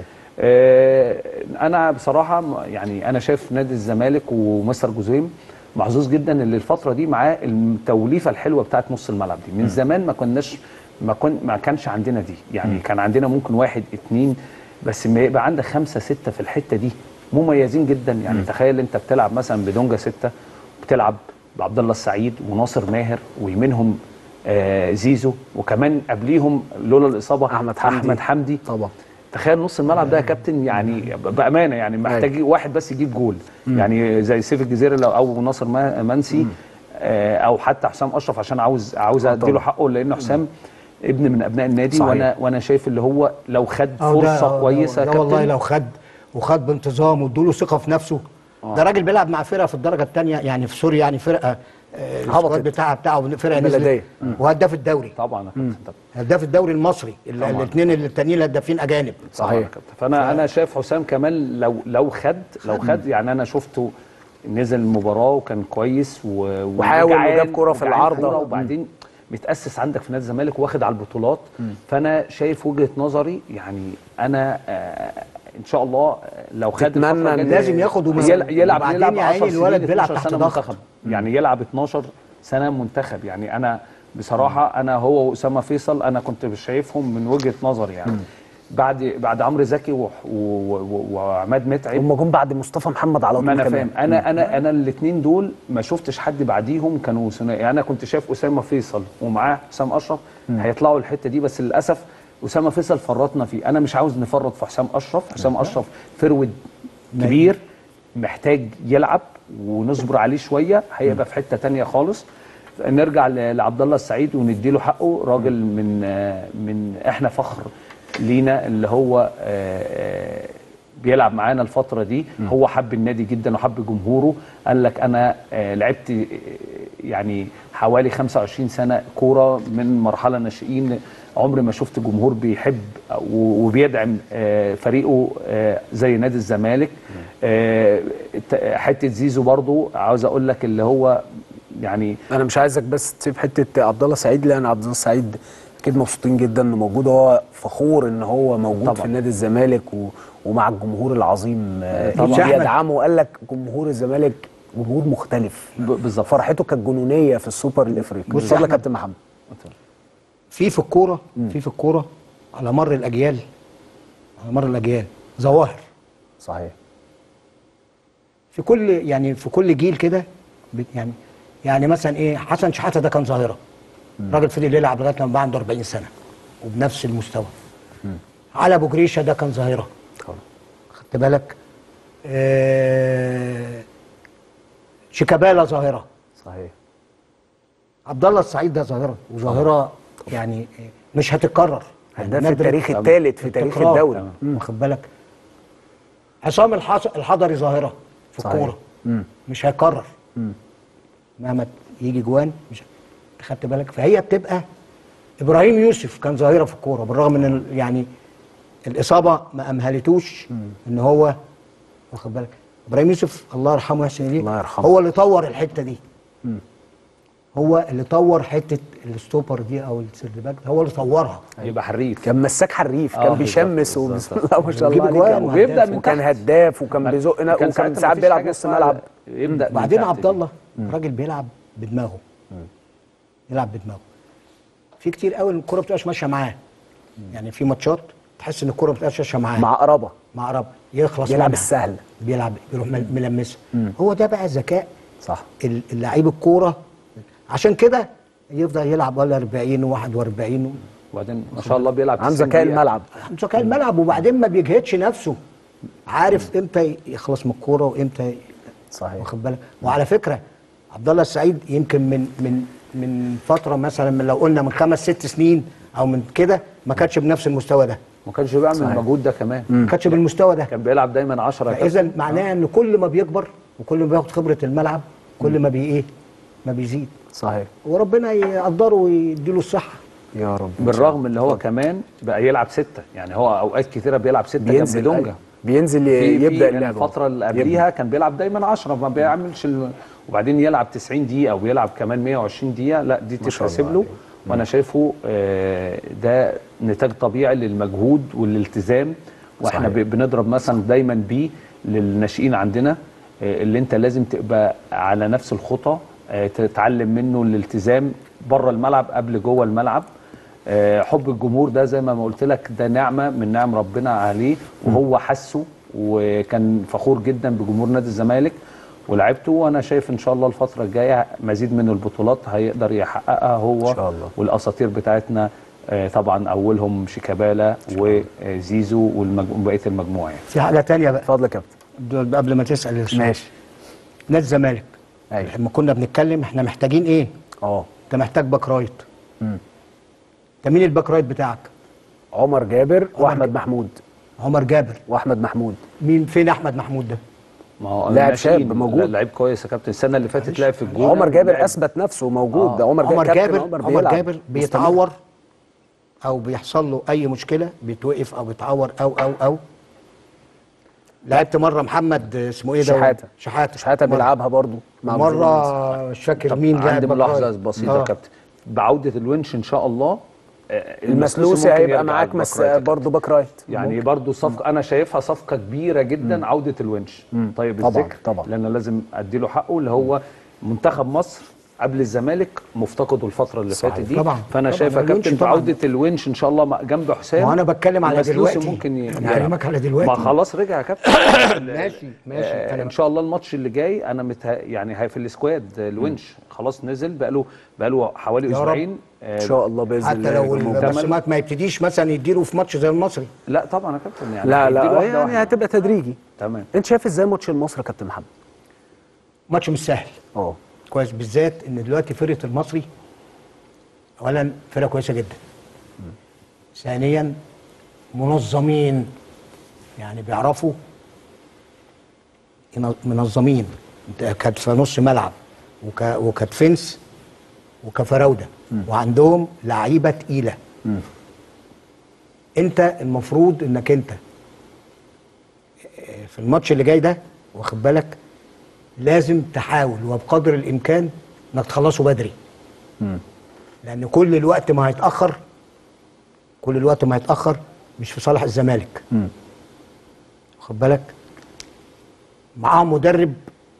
آه، انا بصراحه م- يعني انا شايف نادي الزمالك ومستر جوزيم محظوظ جدا اللي الفتره دي معاه التوليفه الحلوه بتاعت نص الملعب دي من زمان ما كناش ما كن ما كانش عندنا دي يعني كان عندنا ممكن واحد اتنين بس ما يبقى عندك خمسه سته في الحته دي مميزين جدا يعني تخيل انت بتلعب مثلا بدونجا سته بتلعب بعبد الله السعيد وناصر ماهر ويمينهم آه زيزو وكمان قبليهم لولا الاصابه أحمد حمدي. احمد حمدي طبعا تخيل نص الملعب ده يا كابتن يعني بامانه يعني محتاج واحد بس يجيب جول يعني زي سيف الجزيري لو او ناصر ما- منسي آه، او حتى حسام اشرف عشان عاوز عاوز اديله حقه لان حسام ابن من ابناء النادي صحيح. وانا وانا شايف اللي هو لو خد أو ده- فرصه أو كويسه ده يا والله كابتن لو خد وخد بانتظام وادوله ثقه في نفسه ده راجل بيلعب مع فرقه في الدرجه الثانيه يعني في سوريا يعني فرقه آه، السكواد هبطت. بتاعها بتاعه فرقه بلدية. نزلت وهداف الدوري طبعا يا كابتن طبعا هداف الدوري المصري الاثنين التانيين الهدافين اجانب صحيح يا كابتن فانا انا شايف حسام كمان لو لو خد لو خد يعني انا شفته نزل المباراه وكان كويس و- وحاول وجعان- وجاب كرة في وجعان العارضة. كرة وبعدين متاسس عندك في نادي الزمالك واخد على البطولات فانا شايف وجهه نظري يعني انا آه ان شاء الله آه، لو خد تتمنى الفترة إن الجاية لازم ياخد وما- يلعب يلعب وبعدين يلعب يا عيني 10 سنين الولد بيلعب 12 تحت سنة ضغط. منتخب يعني يلعب 12 سنه منتخب يعني انا بصراحه انا هو واسامه فيصل انا كنت شايفهم من وجهه نظري يعني بعد بعد عمرو زكي و- و- و- وعماد متعب هم جم بعد مصطفى محمد على طول ما انا كمان. فاهم انا انا انا الاثنين دول ما شفتش حد بعديهم كانوا ثنائي يعني انا كنت شايف اسامه فيصل ومعاه حسام اشرف هيطلعوا الحته دي بس للاسف اسامه فيصل فرطنا فيه انا مش عاوز نفرط في حسام اشرف حسام اشرف فرود كبير محتاج يلعب ونصبر عليه شويه هيبقى في حته تانية خالص نرجع ل- لعبد الله السعيد ونديله حقه راجل من آه، من احنا فخر لينا اللي هو آه، آه، بيلعب معانا الفتره دي هو حب النادي جدا وحب جمهوره قال لك انا آه، لعبت آه، يعني حوالي 25 سنه كوره من مرحله ناشئين عمري ما شفت جمهور بيحب و- وبيدعم آه، فريقه آه، زي نادي الزمالك آه، ت- حته زيزو برضو عاوز اقول لك اللي هو يعني انا مش عايزك بس تسيب حته عبد الله سعيد لان عبد الله سعيد اكيد مبسوطين جدا انه موجود هو فخور ان هو موجود طبعاً. في نادي الزمالك و... ومع الجمهور العظيم آه، طبعاً. اللي أحمد. بيدعمه وقال لك جمهور الزمالك جمهور مختلف ب- بالظبط فرحته كانت جنونيه في السوبر الافريقي بص يا اتفضل يا أحمد. كابتن محمد في في الكوره في في الكوره على مر الاجيال على مر الاجيال ظواهر صحيح في كل يعني في كل جيل كده بت- يعني يعني مثلا ايه حسن شحاته ده كان ظاهره راجل فضل يلعب لغايه لما بقى عنده 40 سنه وبنفس المستوى علي ابو جريشه ده كان ظاهره خدت بالك آه شيكابالا ظاهره صحيح عبد الله السعيد ده ظاهره وظاهره يعني مش هتتكرر هداف نادر التاريخ الثالث في تاريخ التكرار. الدوري واخد بالك عصام الحص- الحضري ظاهره في صحيح. الكوره مش هيكرر مهما يجي جوان مش خدت بالك فهي بتبقى ابراهيم يوسف كان ظاهره في الكوره بالرغم ان ال- يعني الاصابه ما امهلتوش ان هو واخد بالك ابراهيم يوسف الله يرحمه ويحسن اليه الله يرحمه. هو اللي طور الحته دي هو اللي طور حته الستوبر دي او السردباك هو اللي طورها يبقى حريف كان مساك حريف آه، كان بالظبط، بيشمس بالظبط. وبسم الله ما شاء وبيجيب الله عليه أجوان كان- وبيبدأ من وكان تحت. هداف وكان بيزق وكان ساعتها ساعات مفيش بيلعب حاجة نص اسمها ملعب يبدا من بعدين تحت عبد دي. الله راجل بيلعب بدماغه يلعب بدماغه في كتير قوي الكوره بتبقاش ماشيه معاه يعني في ماتشات تحس ان الكوره بتبقاش ماشيه معاه مع قرابه مع رب يخلص يلعب منها. السهل. بيلعب بيروح مل- ملمسها هو ده بقى ذكاء صح ال- اللعيب الكوره عشان كده يفضل يلعب ولا 40 و41 وبعدين ما شاء الله بيلعب عن 90 ذكاء دقيقة. الملعب ذكاء الملعب وبعدين ما بيجهدش نفسه عارف امتى يخلص من الكوره وامتى ي- صحيح واخد بالك وعلى فكره عبد الله السعيد يمكن من من من فتره مثلا من لو قلنا من خمس ست سنين او من كده ما كانش بنفس المستوى ده ما كانش بيعمل صحيح. المجهود ده كمان ما كانش بالمستوى ده كان بيلعب دايما 10 يا فاذا كابتن. معناه ان كل ما بيكبر وكل ما بياخد خبره الملعب كل ما بي ايه ما بيزيد صحيح وربنا يقدره ويديله الصحه يا رب بالرغم اللي هو كمان بقى يلعب ستة يعني هو اوقات كتيره بيلعب ستة بينزل جنب دونجا بينزل في يبدا في اللعب الفتره اللي قبليها كان بيلعب دايما 10 ما بيعملش ال... وبعدين يلعب 90 دقيقه ويلعب كمان 120 دقيقه لا دي ما شاء تتحسب الله له عليه. وانا شايفه آه، ده نتاج طبيعي للمجهود والالتزام واحنا صحيح. ب- بنضرب مثلا دايما بيه للناشئين عندنا آه، اللي انت لازم تبقى على نفس الخطى آه، تتعلم منه الالتزام بره الملعب قبل جوه الملعب آه، حب الجمهور ده زي ما ما قلت لك ده نعمه من نعم ربنا عليه وهو حسه وكان فخور جدا بجمهور نادي الزمالك ولعبته وانا شايف ان شاء الله الفتره الجايه مزيد من البطولات هيقدر يحققها هو إن شاء الله. والاساطير بتاعتنا آه، طبعا اولهم شيكابالا وزيزو وبقيه المجموعه يعني. في حاجه تانية بقى اتفضل يا كابتن دول قبل ما تسال السؤال. ماشي نادي الزمالك ايوه لما كنا بنتكلم احنا محتاجين ايه اه انت محتاج باك رايت مم. انت مين الباك رايت بتاعك عمر جابر واحمد جابر. محمود عمر جابر واحمد محمود مين فين احمد محمود ده ما هو لاعب الناشئين، شاب موجود. لا، لعيب كويس يا كابتن السنه اللي فاتت لعب في الجونه عمر جابر لعب- اثبت نفسه موجود آه. ده عمر, عمر كابتن جابر عمر, عمر بيلعب. جابر مستمر. بيتعور او بيحصل له اي مشكله بيتوقف او بيتعور او او او لعبت مره محمد اسمه ايه ده شحاتة. شحاته شحاته مرة- بيلعبها برضه مع بنزيما. مره مش فاكر طب مين لعب عندي باك ملاحظه رايت. بسيطه يا آه. كابتن بعوده الونش ان شاء الله آه، المسلوسي ممكن هيبقى يرجع معاك الباك مس رايت يا كابتن. برضه باك رايت يعني برضو صفقه انا شايفها صفقه كبيره جدا عوده الونش طيب طبعاً، الذكر طبعاً. لان لازم ادي له حقه اللي هو منتخب مصر قبل الزمالك مفتقده الفتره اللي صحيح. فاتت دي طبعاً، فانا طبعاً. شايف يا الونش كابتن طبعاً. بعوده الونش ان شاء الله مع- جنب حسام وأنا بتكلم على المسلوسي دلوقتي. ممكن ي- أنا بكلمك على دلوقتي. ما خلاص رجع يا كابتن ماشي ماشي آه، أنا ان شاء الله الماتش اللي جاي انا متها يعني هي في السكواد الونش خلاص نزل بقاله بقاله حوالي يا رب. اسبوعين آه، ان شاء الله باذن حتى الله لو يكون المكمل. البسمات ما يبتديش مثلا يديله في ماتش زي المصري لا طبعا يا كابتن يعني لا هيديله لا واحدة يعني واحدة. هتبقى تدريجي تمام انت شايف ازاي ماتش المصري يا كابتن محمد ماتش مش سهل اه كويس بالذات ان دلوقتي فرقه المصري اولا فرقه كويسه جدا ثانيا منظمين يعني بيعرفوا ينظ- منظمين انت كانت في نص ملعب وك وكانت فنس وكفراوده وعندهم لعيبه تقيله انت المفروض انك انت آه، في الماتش اللي جاي ده واخد بالك لازم تحاول وبقدر الامكان انك تخلصه بدري لان كل الوقت ما هيتاخر كل الوقت ما هيتاخر مش في صالح الزمالك واخد بالك معاهم مدرب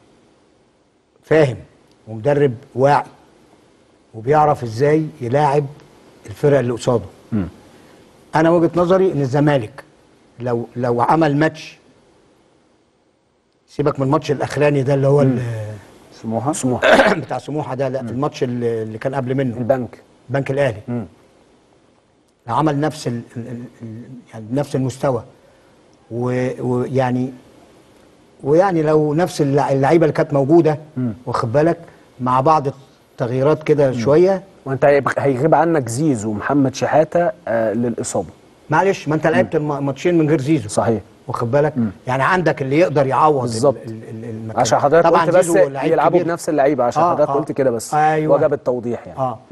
فاهم ومدرب واعي وبيعرف ازاي يلاعب الفرق اللي قصاده انا وجهه نظري ان الزمالك لو لو عمل ماتش سيبك من الماتش الاخراني ده اللي هو ال- سموحه سموحه بتاع سموحه ده لا الماتش اللي اللي كان قبل منه البنك البنك الاهلي لو عمل نفس ال ال ال يعني نفس المستوى و- ويعني ويعني لو نفس اللع- اللعيبه اللي كانت موجوده واخد بالك مع بعض التغييرات كده شويه وانت هيبقى- هيغيب عنك زيزو ومحمد شحاته آه للاصابه معلش ما انت لعبت الم- ماتشين من غير زيزو صحيح واخد بالك يعني عندك اللي يقدر يعوض ال- بالظبط. ال- ال- المكان عشان حضرتك طبعا قلت بس زيزو لعيب يلعبوا كبير. بنفس اللعيبه عشان آه، حضرتك آه. قلت كده بس أيوة. وجب التوضيح يعني اه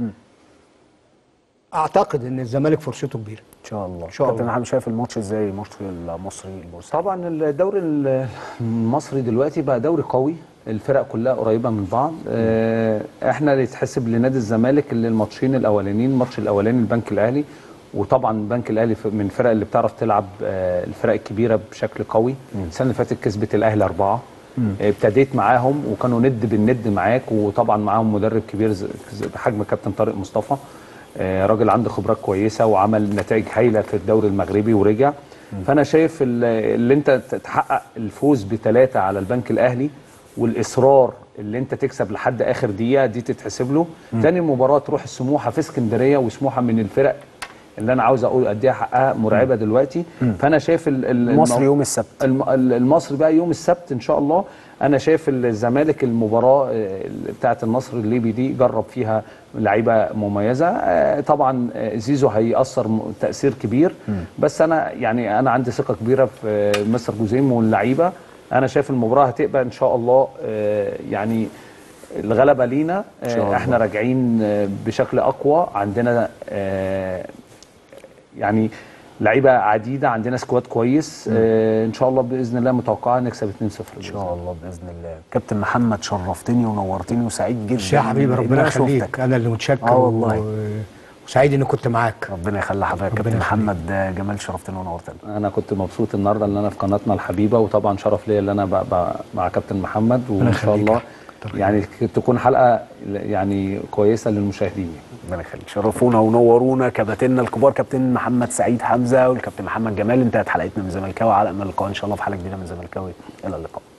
اعتقد ان الزمالك فرصته كبيره ان شاء الله إن شاء كابتن الله. محمد شايف الماتش ازاي ماتش المصري البورصه طبعا الدوري المصري دلوقتي بقى دوري قوي الفرق كلها قريبه من بعض آه، احنا اللي يتحسب لنادي الزمالك اللي الماتشين الاولانيين الماتش الاولاني البنك الاهلي وطبعا البنك الاهلي ف- من الفرق اللي بتعرف تلعب آه، الفرق الكبيره بشكل قوي السنه اللي فاتت كسبت الاهلي اربعه آه، ابتديت معاهم وكانوا ند بالند معاك وطبعا معاهم مدرب كبير ز- ز- بحجم كابتن طارق مصطفى آه، راجل عنده خبرات كويسه وعمل نتائج هايله في الدوري المغربي ورجع فانا شايف ال- اللي انت تحقق الفوز بثلاثه على البنك الاهلي والاصرار اللي انت تكسب لحد اخر دقيقه دي تتحسب له تاني مباراه تروح السموحه في اسكندريه وسموحه من الفرق اللي انا عاوز اقول اديها حقها مرعبه دلوقتي فانا شايف ال- ال- المصري المو- يوم السبت الم- ال- المصري بقى يوم السبت ان شاء الله انا شايف الزمالك المباراه آه، بتاعه النصر الليبي دي جرب فيها لعيبه مميزه آه، طبعا آه، زيزو هيأثر م- تأثير كبير بس انا يعني انا عندي ثقه كبيره في آه، مستر جوزيم واللعيبه انا شايف المباراه هتبقى ان شاء الله آه، يعني الغلبه لينا آه، شاء الله. احنا راجعين آه، بشكل اقوى عندنا آه، يعني لعيبه عديده عندنا سكواد كويس آه ان شاء الله باذن الله متوقعه نكسب 2-0 ان شاء الله باذن الله كابتن محمد شرفتني ونورتني وسعيد جدا يا حبيبي إن ربنا أنا يخليك شفتك. انا اللي متشكر آه والله. و... وسعيد اني كنت معاك ربنا يخلي حضرتك ربنا كابتن يخليك. محمد جمال شرفتني ونورتني انا كنت مبسوط النهارده ان انا في قناتنا الحبيبه وطبعا شرف ليا ان انا ب- ب- مع كابتن محمد وان شاء يخليك. الله كتر يعني تكون حلقه يعني كويسه للمشاهدين ربنا يخليك شرفونا ونورونا كباتننا الكبار كابتن محمد سعيد حمزه والكابتن محمد جمال انتهت حلقتنا من زملكاوي على امل اللقاء ان شاء الله في حلقه جديده من زملكاوي الى اللقاء